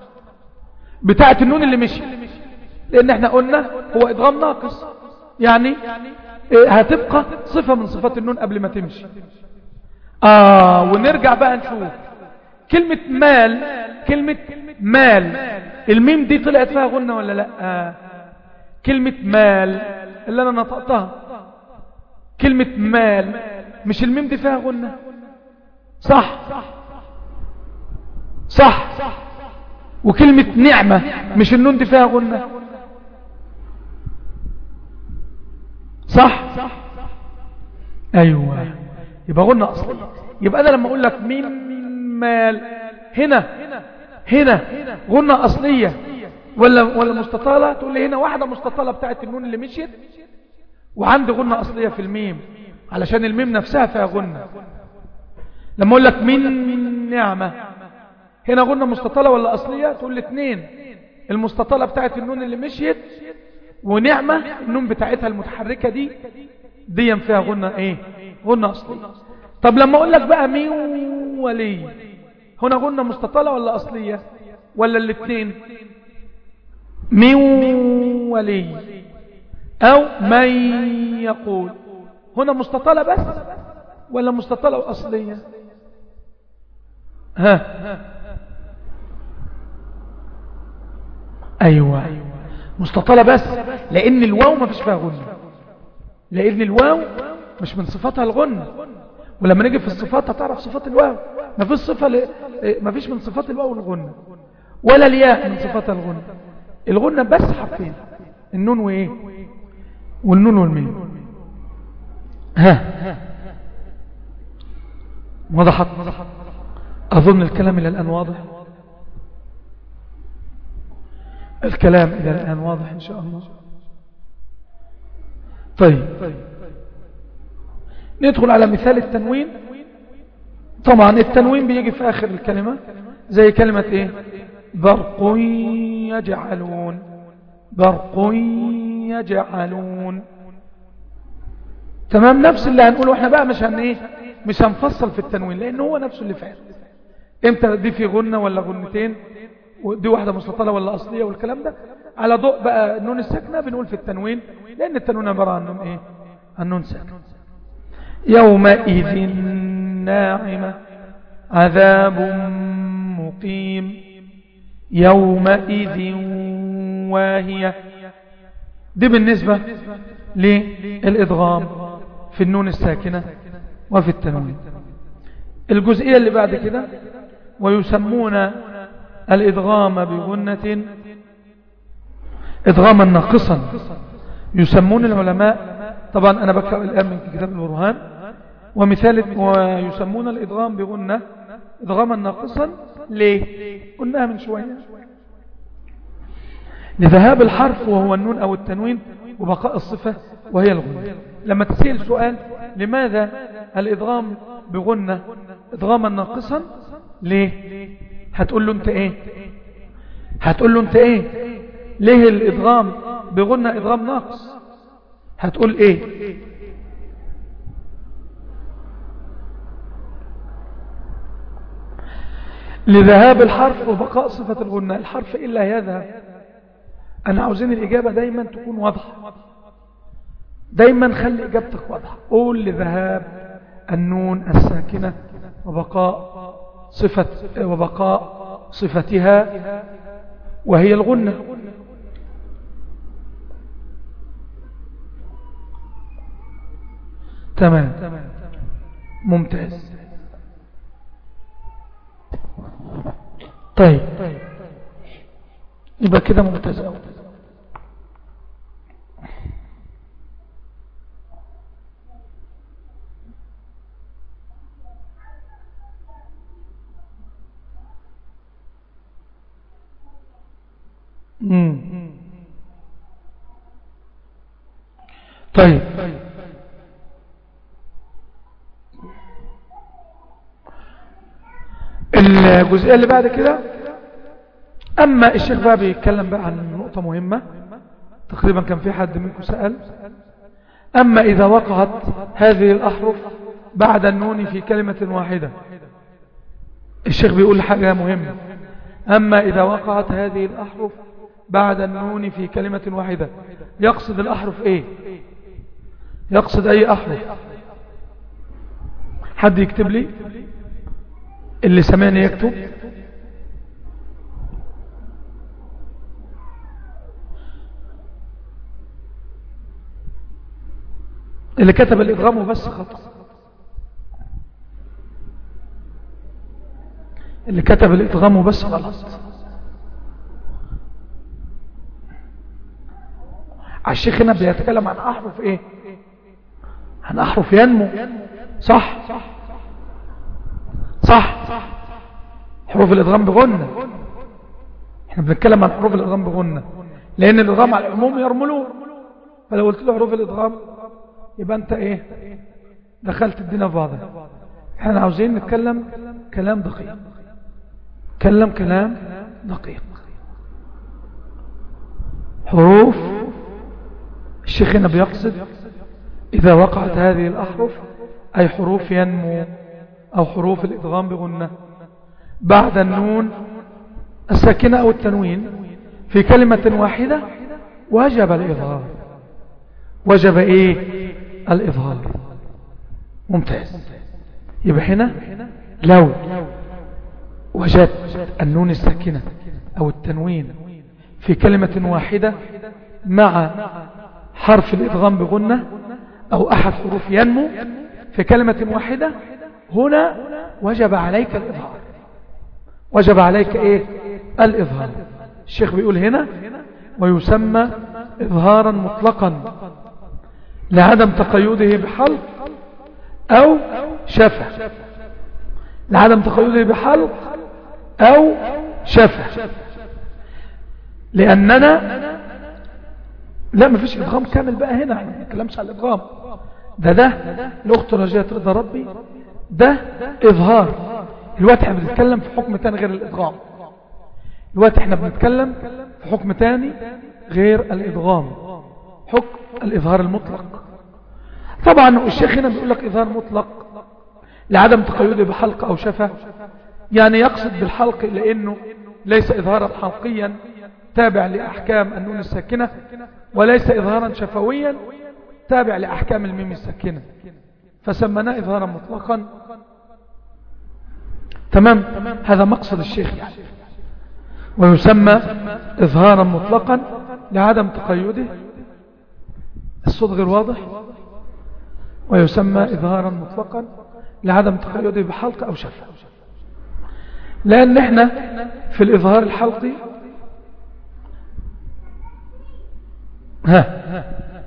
بتاعت النون اللي مشي لان احنا قلنا هو ادغام ناقص يعني إيه هتبقى صفة من صفات النون قبل ما تمشي آه ونرجع بقى نشوف كلمة مال كلمة مال الميم دي طلعت فيها غنة ولا لا آه. كلمة مال اللي انا نطقتها كلمة مال مش الميم دي فيها غنة صح صح وكلمة نعمة مش النون دي فيها غنة صح ايوه يبقى غنة اصلية يبقى انا لما اقول لك مين مال هنا هنا غنة اصلية ولا ولا مستطالة تقول لي هنا واحدة مستطالة بتاعت النون اللي مشيت وعندي غنة اصلية في الميم علشان الميم نفسها فيها غنة لما اقول لك من نعمة هنا غنة مستطالة ولا اصلية تقول لي اتنين المستطالة بتاعت النون اللي مشيت ونعمة النون بتاعتها المتحركة دي دي فيها غنة ايه غنة اصلية طب لما اقول لك بقى مين ولي هنا غنة مستطالة ولا اصلية ولا الاثنين مين ولي او من يقول هنا مستطالة بس ولا مستطالة واصلية ها ايوه مستطالة بس لان الواو ما فيش فيها غنة لان الواو مش من صفاتها الغنة ولما نيجي في الصفات هتعرف صفات الواو ما فيش صفة ل... ما فيش من صفات الواو الغنة ولا الياء من صفاتها الغنة الغنة بس حرفين النون وايه والنون والميم ها وضحت اظن الكلام الى الان واضح الكلام الى الان واضح ان شاء الله طيب ندخل على مثال التنوين طبعا التنوين بيجي في آخر الكلمة زي كلمة ايه برق يجعلون برق يجعلون تمام نفس اللي هنقوله احنا بقى مش هن ايه مش هنفصل في التنوين لانه هو نفسه اللي فعل امتى دي في غنة ولا غنتين ودي واحدة مستطلة ولا أصلية والكلام ده على ضوء بقى النون الساكنة بنقول في التنوين لأن التنوين عبارة عن نون ايه النون ساكنة يومئذ ناعمة عذاب مقيم يومئذ واهية دي بالنسبة للإضغام في النون الساكنة وفي التنوين الجزئية اللي بعد كده ويسمون الإدغام بغنة إدغاما ناقصا يسمون العلماء طبعا أنا بقرأ الآن من كتاب البرهان ومثال ويسمون الإدغام بغنة إدغاما ناقصا ليه قلناها من شوية لذهاب الحرف وهو النون أو التنوين وبقاء الصفة وهي الغنة لما تسأل سؤال لماذا الإدغام بغنة إدغاما ناقصا ليه هتقول له انت ايه هتقول له انت ايه ليه الإدغام بغنة إدغام ناقص هتقول ايه لذهاب الحرف وبقاء صفة الغنة الحرف إلا يذهب أنا عاوزين الإجابة دايما تكون واضحة دايما خلي إجابتك واضحة قول لذهاب النون الساكنة وبقاء صفة وبقاء صفتها وهي الغنة تمام ممتاز طيب يبقى كده ممتاز أوي مم. طيب الجزئية اللي بعد كده أما الشيخ بقى بيتكلم بقى عن نقطة مهمة تقريبا كان في حد منكم سأل أما إذا وقعت هذه الأحرف بعد النون في كلمة واحدة الشيخ بيقول حاجة مهمة أما إذا وقعت هذه الأحرف بعد النون في كلمة واحدة يقصد الأحرف إيه يقصد أي أحرف حد يكتب لي اللي سمعني يكتب اللي كتب الإدغام وبس خطأ اللي كتب الإدغام وبس غلط الشيخ هنا بيتكلم عن أحرف إيه عن أحرف ينمو صح صح حروف الإدغام بغنة احنا بنتكلم عن حروف الإدغام بغنة لأن الإدغام على العموم يرملون فلو قلت له حروف الإدغام يبقى أنت إيه دخلت الدين في بعضها احنا عاوزين نتكلم كلام دقيق كلم كلام دقيق حروف الشيخ هنا بيقصد إذا وقعت هذه الأحرف أي حروف ينمو أو حروف الإدغام بغنة بعد النون الساكنة أو التنوين في كلمة واحدة وجب الإظهار وجب إيه الإظهار ممتاز يبقى هنا لو وجدت النون الساكنة أو التنوين في كلمة واحدة مع حرف الإدغام بغنة أو أحد حروف ينمو في كلمة واحدة هنا وجب عليك الإظهار وجب عليك إيه الإظهار الشيخ بيقول هنا ويسمى إظهارا مطلقا لعدم تقيده بحلق أو شفة لعدم تقيده بحلق أو شفة لأننا لا مفيش إدغام كامل بقى هنا ما نتكلمش على الإدغام ده ده الأخت رجاء رضا ربي ده إظهار الوقت احنا بنتكلم في حكم تاني غير الإدغام الوقت احنا بنتكلم في حكم تاني غير الإدغام حكم الإظهار المطلق طبعا الشيخ هنا بيقول لك إظهار مطلق لعدم تقيده بحلق أو شفة يعني يقصد بالحلق لأنه ليس إظهارا حلقيا تابع لأحكام النون الساكنة وليس إظهارا شفويا تابع لأحكام الميم الساكنة فسمناه إظهارا مطلقا تمام هذا مقصد الشيخ يعني ويسمى إظهارا مطلقا لعدم تقيده الصوت غير واضح ويسمى إظهارا مطلقا لعدم تقيده بحلق أو شفة لأن احنا في الإظهار الحلقي ها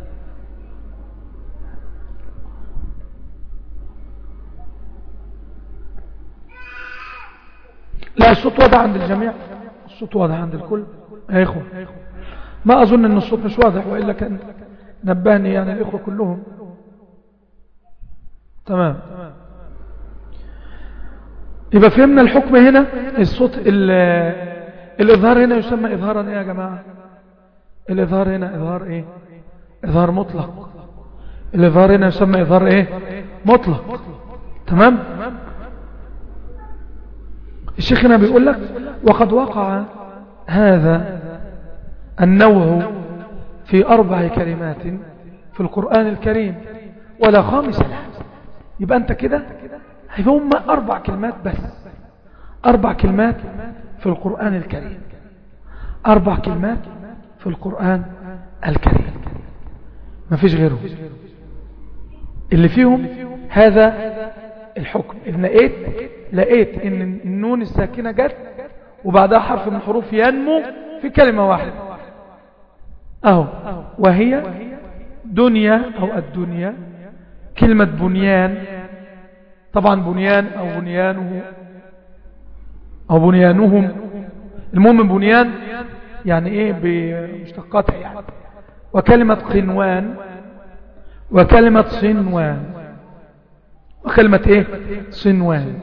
لا الصوت واضح عند الجميع الصوت واضح عند الكل يا إخوة ما أظن أن الصوت مش واضح وإلا كان نبهني يعني الإخوة كلهم تمام يبقى فهمنا الحكم هنا الصوت الإظهار هنا يسمى إظهارا إيه يا جماعة الإظهار هنا إظهار إيه إظهار مطلق الإظهار هنا يسمى إظهار إيه مطلق تمام الشيخ هنا بيقول لك وقد وقع هذا النوع في أربع كلمات في القرآن الكريم ولا خامس له يبقى أنت كده هم أربع كلمات بس أربع كلمات في القرآن الكريم أربع كلمات في القرآن الكريم ما فيش غيره اللي فيهم هذا الحكم إن لقيت لقيت ان النون الساكنة جت وبعدها حرف من حروف ينمو في كلمة واحدة اهو وهي دنيا او الدنيا كلمة بنيان طبعا بنيان او بنيانه او بنيانهم المهم بنيان يعني ايه بمشتقاتها يعني وكلمة قنوان وكلمة صنوان وكلمة ايه صنوان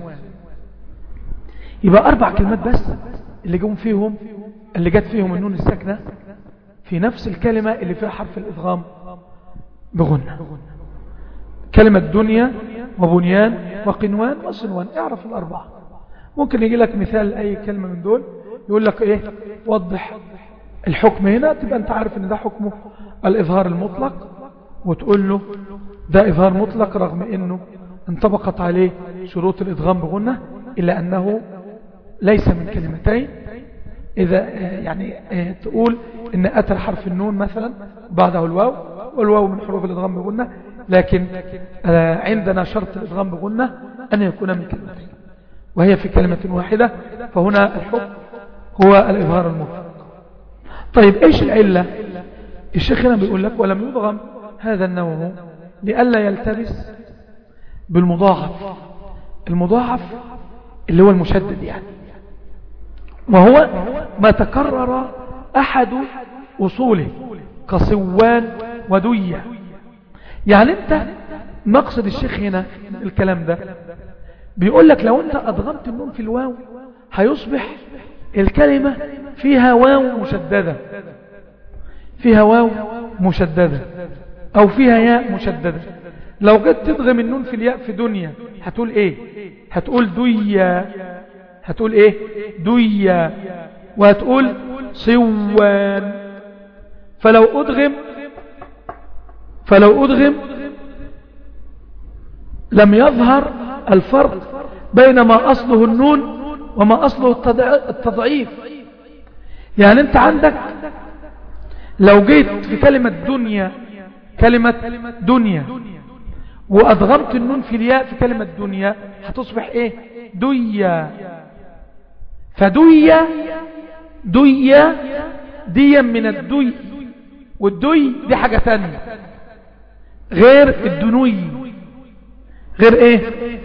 يبقى اربع كلمات بس اللي جم فيهم اللي جت فيهم النون الساكنة في نفس الكلمة اللي فيها حرف الادغام بغنى كلمة دنيا وبنيان وقنوان وصنوان اعرف الاربعة ممكن يجي لك مثال اي كلمة من دول يقول لك ايه وضح الحكم هنا تبقى انت عارف ان ده حكمه الاظهار المطلق وتقول له ده إظهار مطلق رغم أنه انطبقت عليه شروط الإدغام بغنة إلا أنه ليس من كلمتين إذا يعني تقول إن أتى حرف النون مثلا بعده الواو والواو من حروف الإدغام بغنة لكن عندنا شرط الإدغام بغنة أن يكون من كلمتين وهي في كلمة واحدة فهنا الحكم هو الإظهار المطلق طيب إيش العلة الشيخ هنا بيقول لك ولم يضغم هذا النوع لئلا يلتبس بالمضاعف المضاعف اللي هو المشدد يعني وهو ما تكرر أحد أصوله كصوان ودية يعني انت مقصد الشيخ هنا الكلام ده بيقول لك لو انت أضغمت النون في الواو هيصبح الكلمة فيها واو مشددة فيها واو مشددة أو فيها ياء مشددة لو جيت تضغم النون في الياء في دنيا هتقول ايه هتقول ديا هتقول ايه ديا وهتقول صوان فلو أدغم فلو أدغم لم يظهر الفرق بين ما أصله النون وما أصله التضعيف يعني أنت عندك لو جيت في كلمة دنيا كلمة دنيا وأضغمت النون في الياء في كلمة دنيا هتصبح إيه ديا فديا ديا ديا من الدي والدي دي حاجة تانية غير الدنوي غير ايه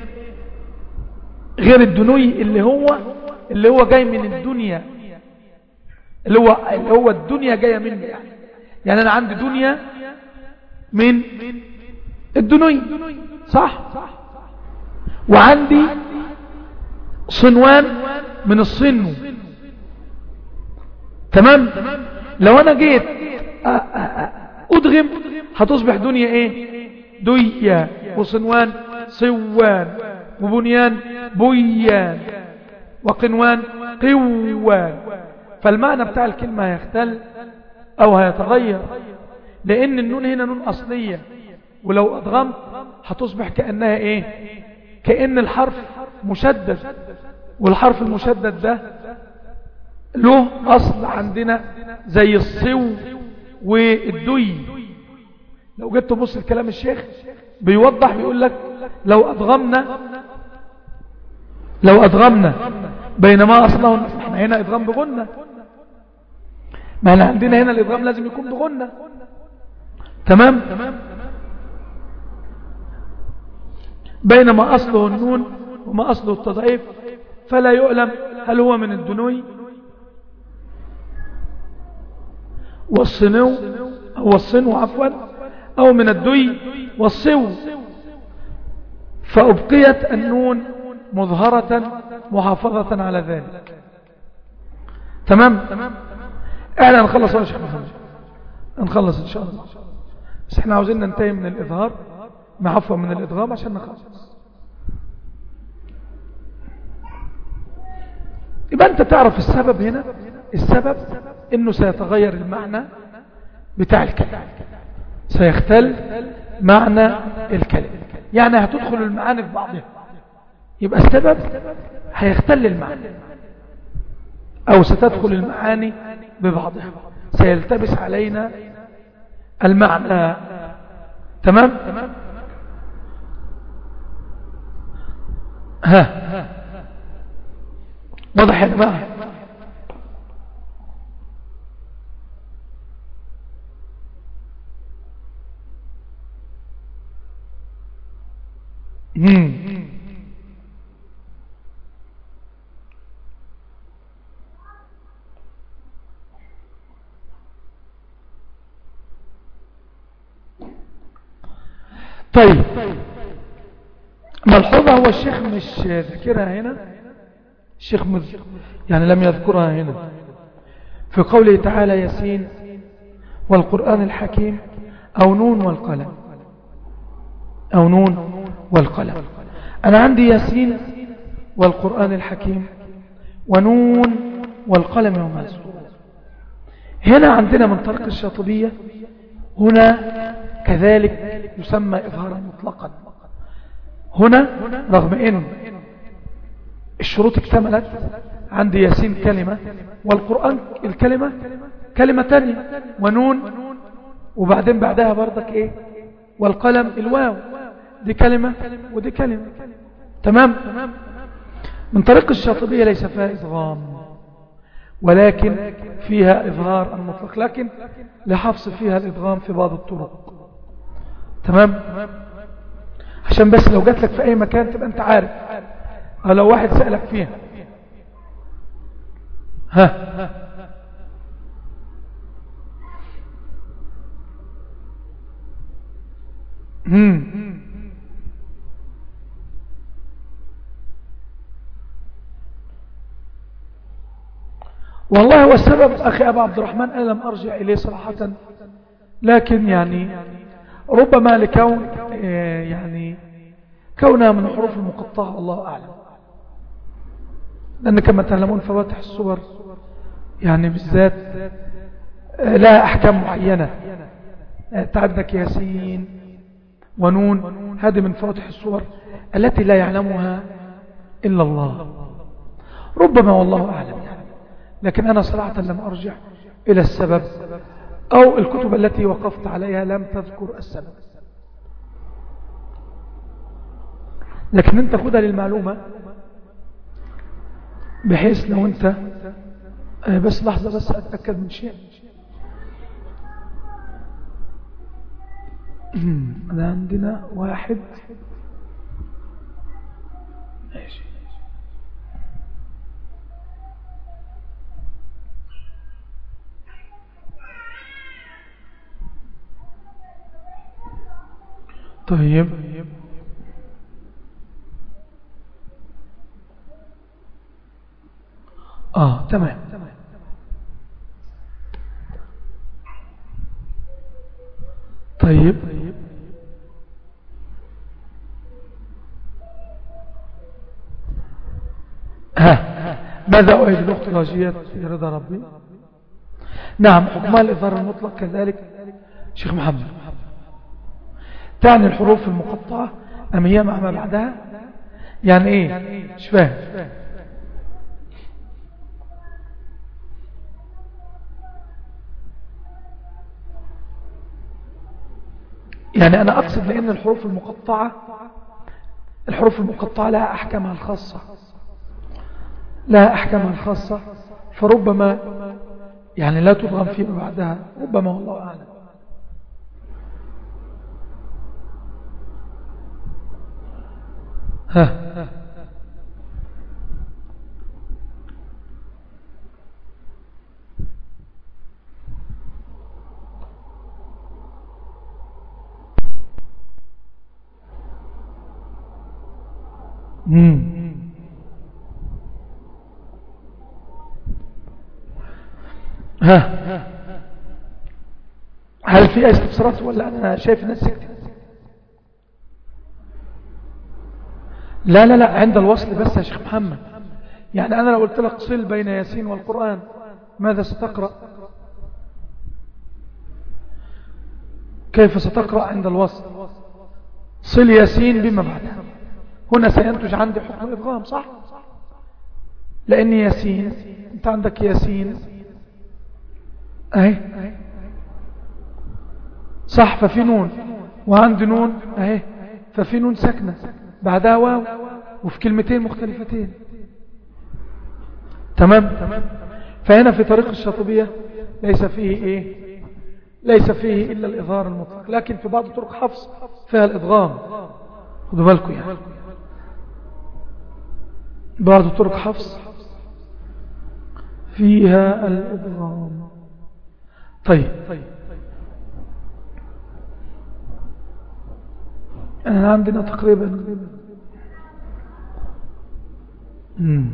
غير الدنوي اللي هو اللي هو جاي من الدنيا اللي هو اللي هو الدنيا جايه منه يعني يعني انا عندي دنيا من الدنوي صح وعندي صنوان من الصنو تمام لو انا جيت ادغم هتصبح دنيا ايه ديا وصنوان صوان وبنيان بيان وقنوان قوان فالمعنى بتاع الكلمة هيختل او هيتغير لان النون هنا نون اصلية ولو ادغمت هتصبح كأنها ايه كأن الحرف مشدد والحرف المشدد ده له اصل عندنا زي الصو والدي لو جيت تبص الكلام الشيخ بيوضح بيقول لك لو أدغمنا لو أدغمنا بينما أصله احنا هنا إدغام بغنة ما احنا عندنا هنا الإدغام لازم يكون بغنة تمام بينما أصله النون وما أصله التضعيف فلا يعلم هل هو من الدنوي والصنو أو الصنو عفوا أو من الدي والصو فأبقيت النون مظهرة محافظة على ذلك تمام احنا نخلص يا شيخ محمد نخلص ان شاء الله بس احنا عاوزين ننتهي من الإظهار عفوا من الإدغام عشان نخلص يبقى انت تعرف السبب هنا السبب انه سيتغير المعنى بتاع الكلام سيختل معنى الكلمة يعني هتدخل المعاني في بعضها يبقى السبب هيختل المعنى او ستدخل المعاني ببعضها سيلتبس علينا المعنى تمام ها واضح يا جماعه طيب ملحوظة هو الشيخ مش ذكرها هنا الشيخ مذ... يعني لم يذكرها هنا في قوله تعالى ياسين والقرآن الحكيم أو نون والقلم أو نون والقلم أنا عندي ياسين والقرآن الحكيم ونون والقلم وما هنا عندنا من طريق الشاطبية هنا كذلك يسمى إظهارا مطلقا هنا رغم إن الشروط اكتملت عند ياسين كلمة والقرآن الكلمة كلمة تانية ونون وبعدين بعدها برضك ايه والقلم الواو دي كلمة ودي كلمة تمام من طريق الشاطبية ليس فيها إضغام ولكن فيها إظهار المطلق لكن لحفظ فيها الإضغام في بعض الطرق تمام عشان بس لو جات لك في أي مكان تبقى أنت عارف أو لو واحد سألك فيها ها هم والله هو السبب أخي أبا عبد الرحمن أنا لم أرجع إليه صراحة لكن يعني ربما لكون يعني كونها من الحروف المقطعة الله أعلم لأن كما تعلمون فواتح الصور يعني بالذات لها أحكام معينة تعدك ياسين ونون هذه من فواتح الصور التي لا يعلمها إلا الله ربما والله أعلم يعني لكن أنا صراحة لم أرجع إلى السبب أو الكتب التي وقفت عليها لم تذكر السبب لكن انت خدها للمعلومة بحيث لو انت بس لحظة بس أتأكد من شيء أنا عندنا واحد ماشي طيب اه تمام طيب ها ماذا أعيد الأخت راجية في رضا ربي نعم حكمها الإظهار المطلق كذلك شيخ محمد تعني الحروف المقطعة أم هي مع ما بعدها يعني ايه مش فاهم يعني أنا أقصد لأن الحروف المقطعة الحروف المقطعة لها أحكامها الخاصة لها أحكامها الخاصة فربما يعني لا تضغم فيما بعدها ربما والله أعلم ها مم. ها هل في استفسارات ولا انا شايف الناس سكتت لا لا لا عند الوصل بس يا شيخ محمد يعني انا لو قلت لك صل بين ياسين والقرآن ماذا ستقرأ كيف ستقرأ عند الوصل صل ياسين بما بعدها هنا سينتج عندي حكم الإدغام صح لأن ياسين أنت عندك ياسين أهي صح ففي نون وعندي نون أهي ففي نون ساكنة بعدها واو وفي كلمتين مختلفتين تمام فهنا في طريق الشاطبية ليس فيه إيه ليس فيه إلا الإظهار المطلق لكن في بعض طرق حفص فيها الإدغام خدوا بالكم يعني بعض طرق حفص فيها الإدغام طيب أنا عندنا تقريبا مم.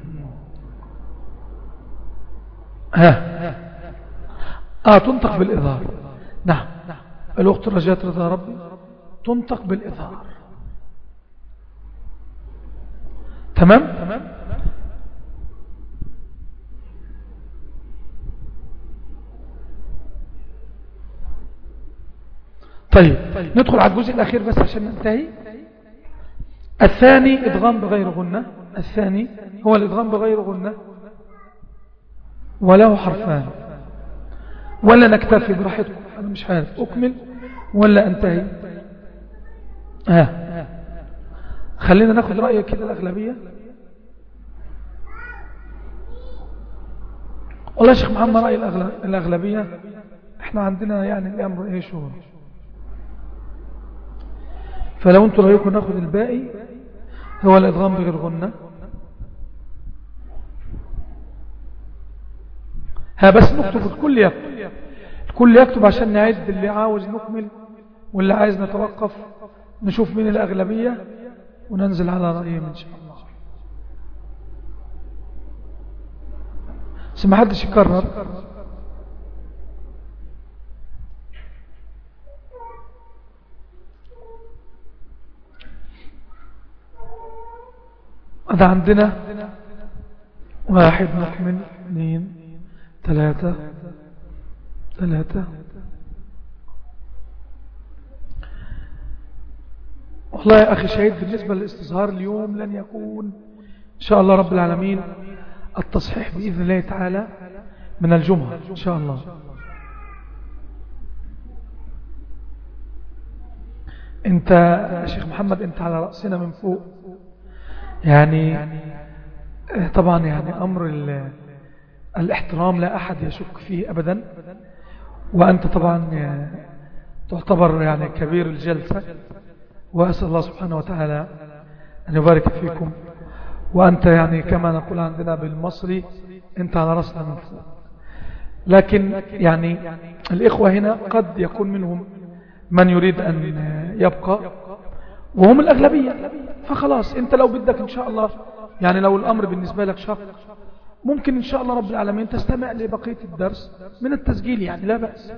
ها آه تنطق بالإظهار نعم الوقت رجاء رضا ربي تنطق بالإظهار تمام طيب ندخل على الجزء الأخير بس عشان ننتهي الثاني إدغام بغير غنة الثاني هو الإدغام بغير غنة وله حرفان ولا نكتفي براحتكم أنا مش عارف أكمل ولا أنتهي ها آه. خلينا ناخد رأيك كده الأغلبية والله يا شيخ محمد رأي الأغلبية احنا عندنا يعني الأمر ايه شهور فلو انتوا رأيكم ناخد الباقي هو الإدغام بغير غنة ها بس نكتب الكل يكتب الكل يكتب عشان نعد اللي عاوز نكمل واللي عايز نتوقف نشوف مين الأغلبية وننزل على رأيهم إن شاء الله بس ما حدش يكرر هذا عندنا واحد نكمل اثنين ثلاثة ثلاثة والله يا أخي شهيد بالنسبة للاستظهار اليوم لن يكون إن شاء الله رب العالمين التصحيح بإذن الله تعالى من الجمعة إن شاء الله انت يا شيخ محمد انت على رأسنا من فوق يعني طبعا يعني أمر الاحترام لا أحد يشك فيه أبدا وأنت طبعا تعتبر يعني كبير الجلسة وأسأل الله سبحانه وتعالى أن يبارك فيكم وأنت يعني كما نقول عندنا بالمصري أنت على رأسنا من فوق لكن يعني الإخوة هنا قد يكون منهم من يريد أن يبقى وهم الأغلبية فخلاص أنت لو بدك إن شاء الله يعني لو الأمر بالنسبة لك شاق ممكن إن شاء الله رب العالمين تستمع لبقية الدرس من التسجيل يعني لا بأس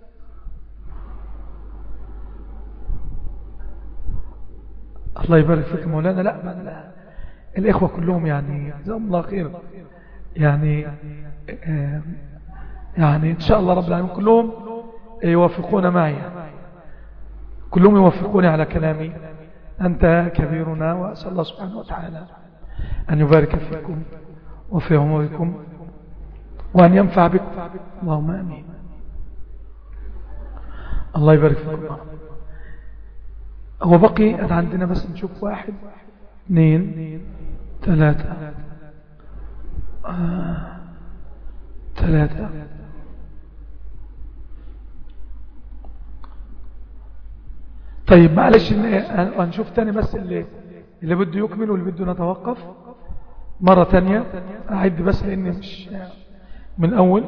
الله يبارك فيك مولانا لا من الإخوة كلهم يعني جزاهم الله خير يعني يعني إن شاء الله رب العالمين كلهم يوافقون معي كلهم يوافقوني على كلامي أنت كبيرنا وأسأل الله سبحانه وتعالى أن يبارك فيكم وفي عمركم وأن ينفع بكم اللهم أمين الله يبارك فيكم هو بقي عندنا بس نشوف واحد اثنين ثلاثة آه. ثلاثة طيب معلش هنشوف تاني بس اللي اللي بده يكمل واللي بده نتوقف مرة تانية أعد بس لأني مش من أول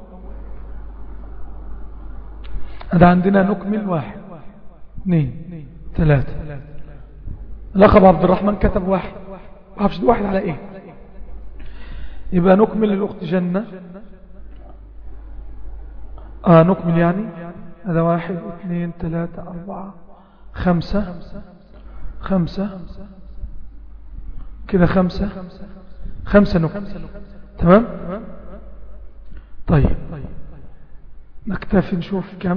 هذا عندنا نكمل واحد اثنين ثلاثة لقب عبد الرحمن كتب واحد ما عرفش واحد على ايه يبقى نكمل الأخت جنة آه نكمل يعني هذا واحد اثنين ثلاثة أربعة خمسة خمسة كده خمسة خمسة نكمل تمام طيب نكتفي نشوف كم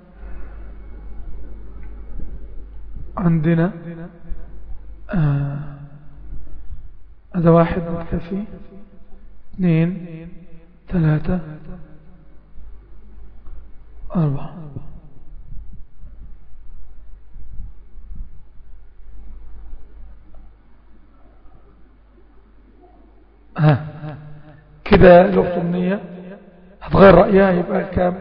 عندنا آه هذا واحد نكتفي اثنين ثلاثة أربعة ها كده الأخت النية هتغير رأيها يبقى كام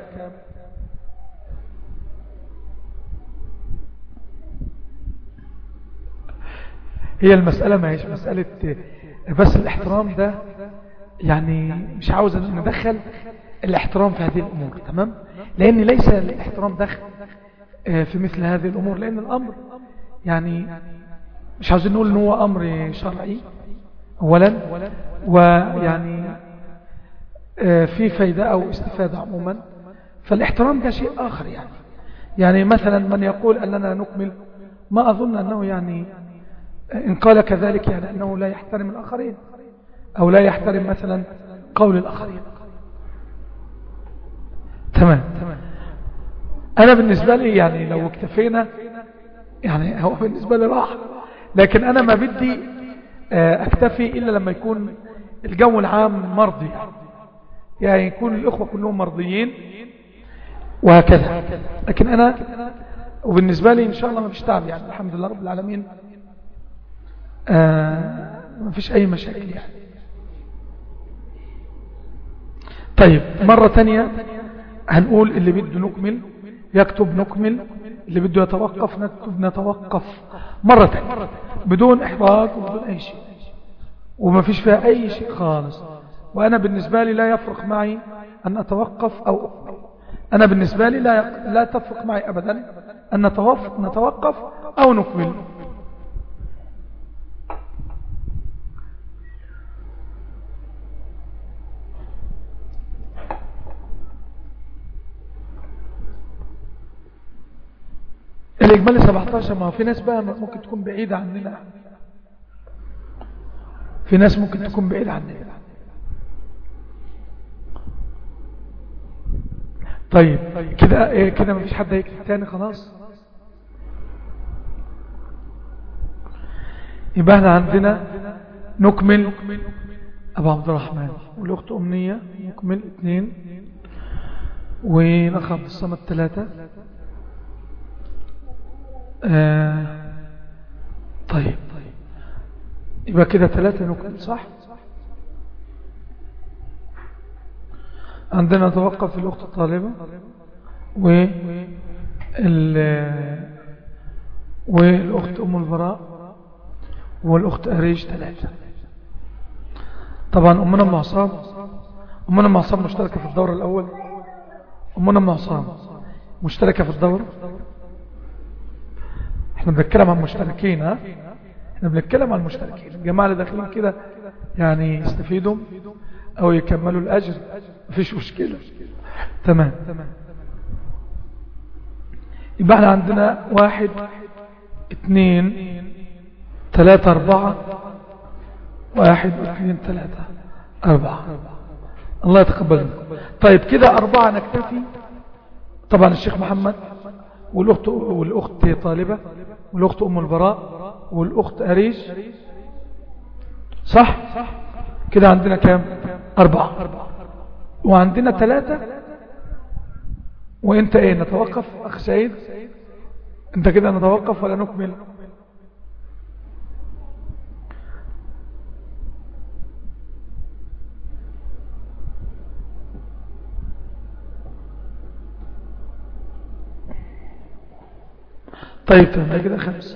هي المسألة ما هيش مسألة بس الاحترام ده يعني مش عاوز ندخل الاحترام في هذه الأمور تمام لأن ليس الاحترام دخل في مثل هذه الأمور لأن الأمر يعني مش عاوزين نقول ان هو أمر شرعي أولا ويعني في فايدة أو استفادة عموما فالاحترام ده شيء آخر يعني يعني مثلا من يقول أننا نكمل ما أظن أنه يعني إن قال كذلك يعني أنه لا يحترم الآخرين أو لا يحترم مثلا قول الآخرين تمام أنا بالنسبة لي يعني لو اكتفينا يعني هو بالنسبة لي راح لكن أنا ما بدي آه، أكتفي إلا لما يكون الجو العام مرضي يعني يكون الإخوة كلهم مرضيين وهكذا لكن أنا وبالنسبة لي إن شاء الله ما فيش تعب يعني الحمد لله رب العالمين آه ما فيش أي مشاكل يعني طيب مرة تانية هنقول اللي بده نكمل يكتب نكمل اللي بده يتوقف نكتب نتوقف مرة تانية بدون إحراج وبدون أي شيء وما فيش فيها أي شيء خالص وأنا بالنسبة لي لا يفرق معي أن أتوقف أو أكمل أنا بالنسبة لي لا, لا تفرق معي أبدا أن نتوقف أو نكمل الإجمالي 17 ما في ناس بقى ممكن تكون بعيدة عننا في ناس ممكن تكون بعيدة عننا طيب كده إيه كده مفيش حد هيكتب تاني خلاص يبقى احنا عندنا نكمل ابو عبد الرحمن والاخت امنية نكمل اثنين والاخ عبد الصمد ثلاثة آه طيب يبقى كده ثلاثة نكمل صح عندنا توقف الأخت الطالبة و والأخت أم البراء والأخت أريج ثلاثة طبعا أمنا معصام أمنا معصام مشتركة في الدور الأول أمنا معصام مشتركة في الدور احنا بنتكلم عن مشتركين ها احنا بنتكلم عن المشتركين الجماعة اللي داخلين كده يعني يستفيدوا او يكملوا الاجر مفيش مشكلة تمام يبقى احنا عندنا واحد اثنين ثلاثة اربعة واحد اثنين ثلاثة اربعة الله يتقبل طيب كده اربعة نكتفي طبعا الشيخ محمد والاخت والاخت طالبة والاخت ام البراء والاخت اريش صح كده عندنا كام اربعة وعندنا ثلاثة وانت ايه نتوقف اخ سعيد انت كده نتوقف ولا نكمل طيب تمام كده خمسة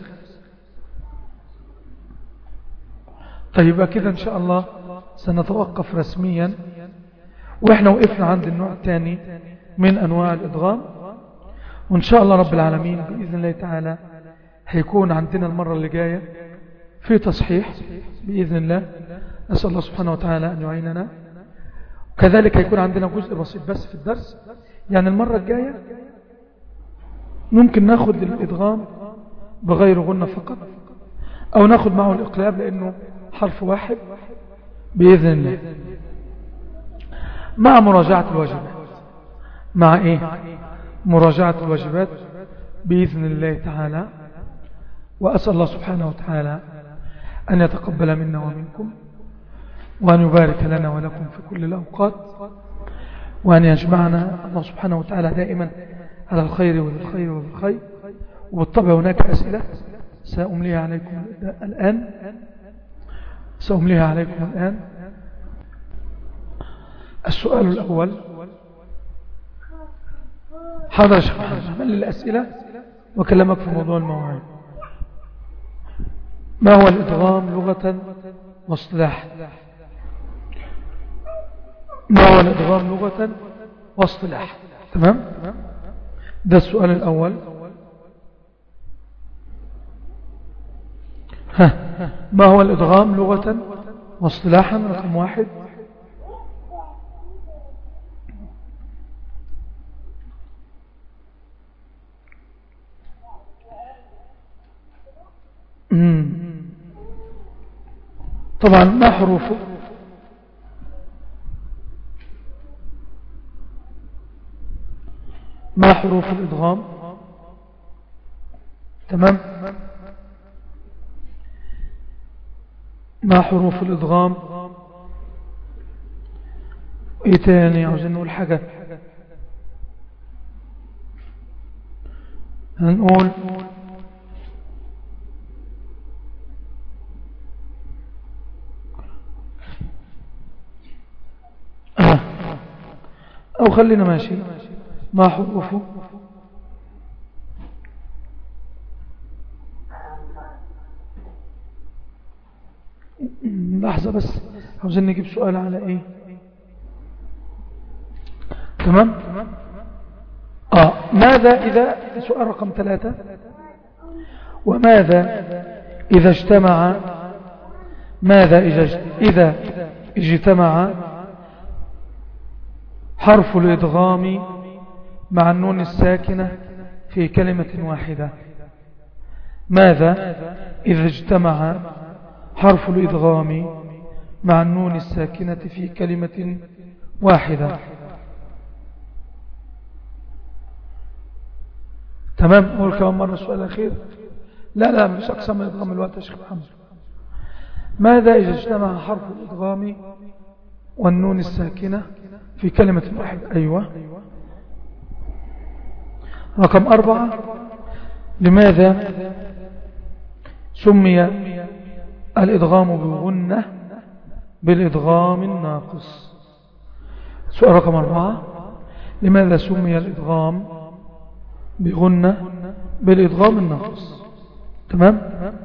طيب كده ان شاء الله سنتوقف رسميا واحنا وقفنا عند النوع الثاني من انواع الادغام وان شاء الله رب العالمين باذن الله تعالى هيكون عندنا المرة اللي جاية في تصحيح باذن الله نسال الله سبحانه وتعالى ان يعيننا وكذلك هيكون عندنا جزء بسيط بس في الدرس يعني المرة الجاية ممكن ناخد الادغام بغير غنة فقط او ناخد معه الاقلاب لانه حرف واحد بإذن الله مع مراجعة الواجبات مع ايه مراجعة الواجبات بإذن الله تعالى وأسأل الله سبحانه وتعالى أن يتقبل منا ومنكم وأن يبارك لنا ولكم في كل الأوقات وأن يجمعنا الله سبحانه وتعالى دائما على الخير والخير والخير وبالطبع هناك أسئلة سأمليها عليكم الآن سأمليها عليكم الآن السؤال الأول حاضر شيخ محمد من للأسئلة وكلمك في موضوع المواعيد ما هو الإدغام لغة واصطلاحا ما هو الإدغام لغة واصطلاحا تمام ده السؤال الأول ها ما هو الإدغام لغة واصطلاحا رقم واحد طبعا ما حروفه ما حروف الإدغام تمام ما حروف الإدغام ايه تاني عاوزين نقول حاجة هنقول آه. او خلينا ماشي ما حروفه لحظة بس عاوزين نجيب سؤال على ايه تمام آه ماذا إذا سؤال رقم ثلاثة وماذا إذا اجتمع ماذا إذا اجتمع حرف الإدغام مع النون الساكنة في كلمة واحدة ماذا إذا اجتمع حرف الإدغام مع النون الساكنة في كلمة واحدة تمام أقول كمان مرة السؤال الأخير لا لا مش أقسم الإدغام الوقت يا شيخ محمد ماذا إذا اجتمع حرف الإدغام والنون الساكنة في كلمة واحدة أيوة رقم أربعة لماذا سمي الإدغام بغنة بالإدغام الناقص سؤال رقم أربعة لماذا سمي الإدغام بغنة بالإدغام الناقص تمام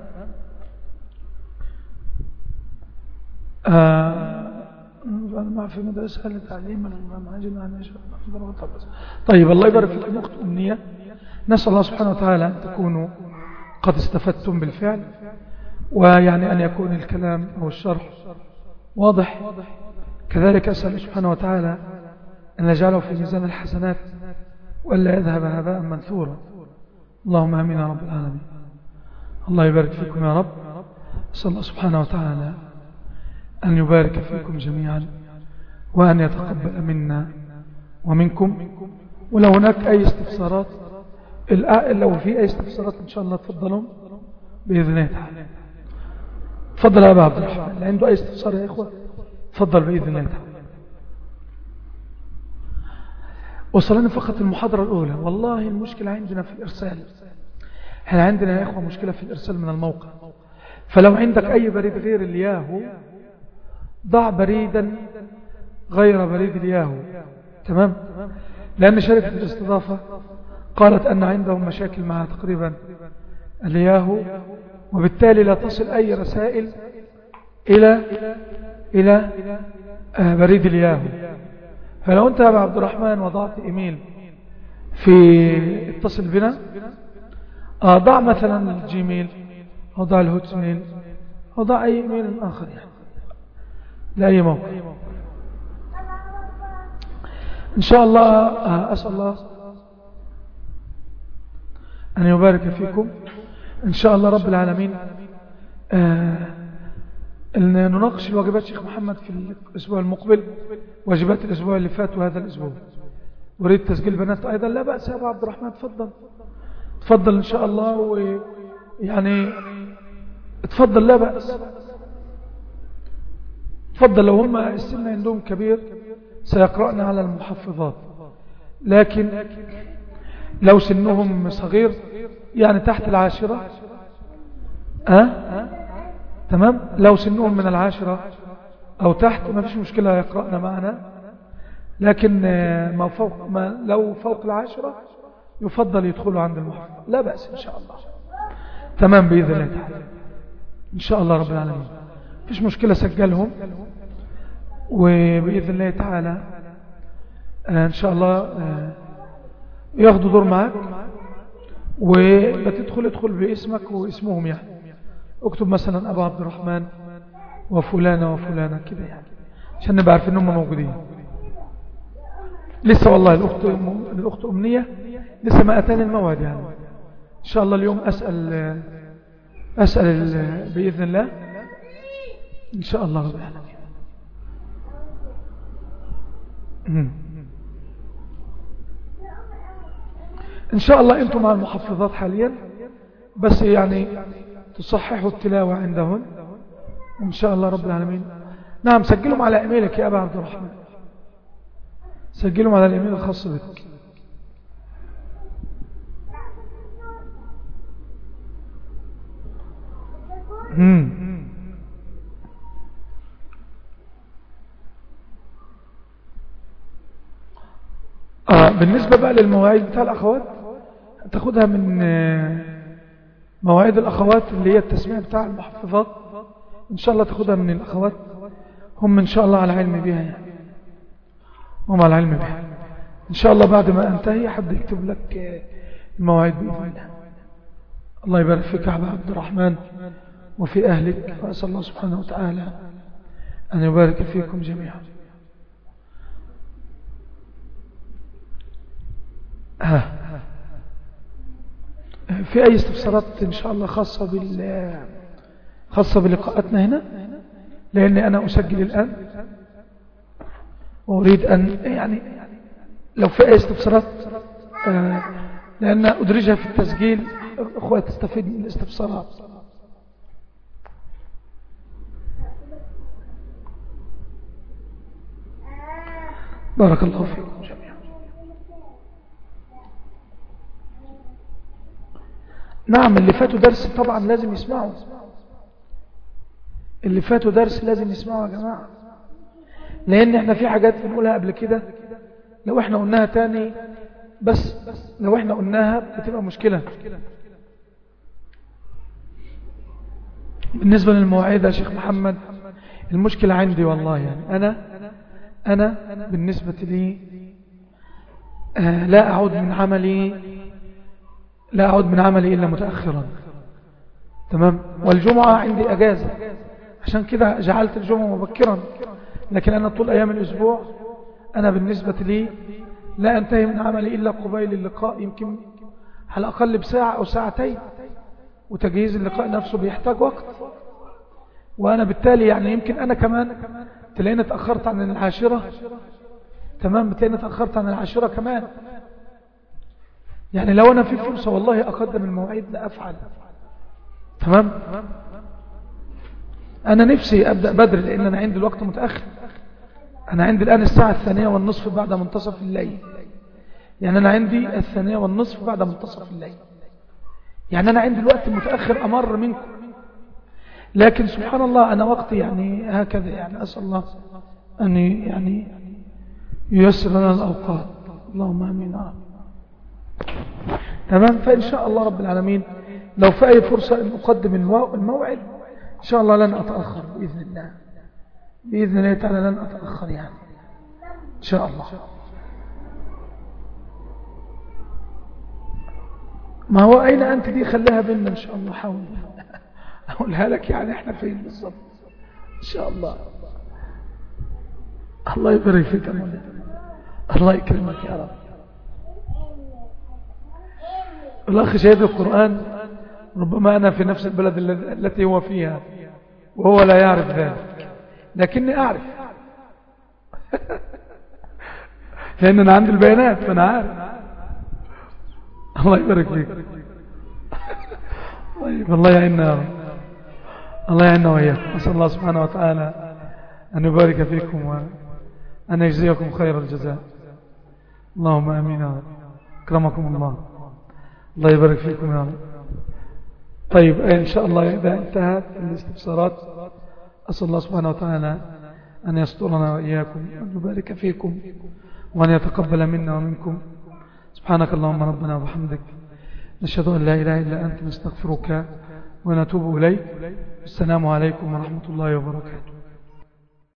آه ما في مدرسة لتعليم الإمام طيب الله يبارك فيكم أخت أمنية نسأل الله سبحانه وتعالى أن تكونوا قد استفدتم بالفعل ويعني أن يكون الكلام أو الشرح واضح كذلك أسأل سبحانه وتعالى أن يجعله في ميزان الحسنات وألا يذهب هباء منثورا اللهم أمين يا رب العالمين الله يبارك فيكم يا رب صلى الله سبحانه وتعالى أن يبارك فيكم جميعا وأن يتقبل منا ومنكم ولو هناك أي استفسارات لو في أي استفسارات إن شاء الله تفضلوا بإذن الله تعالى تفضل يا أبا عبد الرحمن اللي عنده أي استفسار يا إخوة تفضل بإذن الله تعالى وصلنا فقط المحاضرة الأولى والله المشكلة عندنا في الإرسال احنا عندنا يا إخوة مشكلة في الإرسال من الموقع فلو عندك أي بريد غير الياهو ضع بريدا غير بريد الياهو تمام لأن شركة الاستضافة قالت أن عندهم مشاكل مع تقريبا الياهو وبالتالي لا تصل أي رسائل إلى إلى بريد الياهو فلو أنت يا عبد الرحمن وضعت إيميل في اتصل بنا ضع مثلا الجيميل أو ضع الهوت ميل أو ضع أي إيميل آخر يعني لأي موقع إن شاء الله أسأل الله أن يبارك فيكم إن شاء الله رب العالمين أن نناقش الواجبات شيخ محمد في الأسبوع المقبل واجبات الأسبوع اللي فات وهذا الأسبوع وريد تسجيل بنات أيضا لا بأس يا أبو عبد الرحمن تفضل تفضل إن شاء الله ويعني تفضل لا بأس تفضل لو هم السن عندهم كبير سيقرأنا على المحفظات لكن لو سنهم صغير يعني تحت العاشرة أه؟ تمام لو سنهم من العاشرة أو تحت ما فيش مشكلة يقرأنا معنا لكن ما فوق ما لو فوق العاشرة يفضل يدخلوا عند المحفظ لا بأس إن شاء الله تمام بإذن الله تعالى إن شاء الله رب العالمين فيش مشكلة سجلهم وبإذن الله تعالى إن شاء الله ياخدوا دور معك وبتدخل ادخل باسمك واسمهم يعني اكتب مثلا أبو عبد الرحمن وفلانة وفلانة كده يعني عشان نبقى عارفين انهم موجودين لسه والله الأخت, الأخت أمنية لسه ما أتاني الموعد يعني إن شاء الله اليوم أسأل أسأل بإذن الله إن شاء الله رب العالمين إن شاء الله أنتم مع المحفظات حاليا بس يعني تصححوا التلاوة عندهن إن شاء الله رب العالمين نعم سجلهم على إيميلك يا أبا عبد الرحمن سجلهم على الإيميل الخاص بك آه بالنسبة بقى للمواعيد بتاع الأخوات تاخدها من آه، مواعيد الأخوات اللي هي التسميع بتاع المحفظات إن شاء الله تاخدها من الأخوات هم إن شاء الله على علم بها يعني هم على علم بها إن شاء الله بعد ما أنتهي حد يكتب لك آه، المواعيد بإذن الله الله يبارك فيك يا عبد الرحمن وفي أهلك فأسأل الله سبحانه وتعالى أن يبارك فيكم جميعا في أي استفسارات إن شاء الله خاصة بال خاصة بلقاءاتنا هنا لأني أنا أسجل الآن وأريد أن يعني لو في أي استفسارات آه، لأن أدرجها في التسجيل أخوة تستفيد من الاستفسارات بارك الله فيكم جميعا نعم اللي فاتوا درس طبعا لازم يسمعوا اللي فاتوا درس لازم يسمعوا يا جماعة لأن احنا في حاجات بنقولها قبل كده لو احنا قلناها تاني بس لو احنا قلناها بتبقى مشكلة بالنسبة للمواعيد يا شيخ محمد المشكلة عندي والله يعني أنا أنا بالنسبة لي آه، لا أعود من عملي لا أعود من عملي إلا متأخرا تمام والجمعة عندي أجازة عشان كده جعلت الجمعة مبكرا لكن أنا طول أيام الأسبوع أنا بالنسبة لي لا أنتهي من عملي إلا قبيل اللقاء يمكن على الأقل بساعة أو ساعتين وتجهيز اللقاء نفسه بيحتاج وقت وأنا بالتالي يعني يمكن أنا كمان تلاقيني اتأخرت عن العاشرة تمام بتلاقيني اتأخرت عن العاشرة كمان يعني لو أنا في فرصة والله أقدم المواعيد لأفعل تمام أنا نفسي أبدأ بدري لأن أنا عندي الوقت متأخر أنا عندي الآن الساعة الثانية والنصف بعد منتصف الليل يعني أنا عندي الثانية والنصف بعد منتصف الليل يعني أنا عندي الوقت متأخر أمر منكم لكن سبحان الله أنا وقتي يعني هكذا يعني أسأل الله أن يعني ييسر لنا الأوقات اللهم أمين تمام فإن شاء الله رب العالمين لو في أي فرصة أن أقدم الموعد إن شاء الله لن أتأخر بإذن الله بإذن الله تعالى لن أتأخر يعني إن شاء الله ما هو أين أنت دي خليها بيننا إن شاء الله حاول أقولها لك يعني إحنا فين بالضبط إن شاء الله الله يبارك فيك الله يكرمك يا رب الأخ شهد القرآن ربما أنا في نفس البلد التي هو فيها وهو لا يعرف ذلك لكني أعرف لأن أنا عندي البيانات فأنا عارف الله يبارك فيك طيب الله يعيننا يا رب الله يعيننا وإياكم أسأل الله سبحانه وتعالى أن يبارك فيكم وأن يجزيكم خير الجزاء اللهم أمين يا رب أكرمكم الله الله يبارك فيكم يا رب طيب إن شاء الله إذا انتهت الاستفسارات أسأل الله سبحانه وتعالى أن يسترنا وإياكم وأن يبارك فيكم وأن يتقبل منا ومنكم سبحانك اللهم ربنا وبحمدك نشهد أن لا إله إلا أنت نستغفرك ونتوب إليك السلام عليكم ورحمة الله وبركاته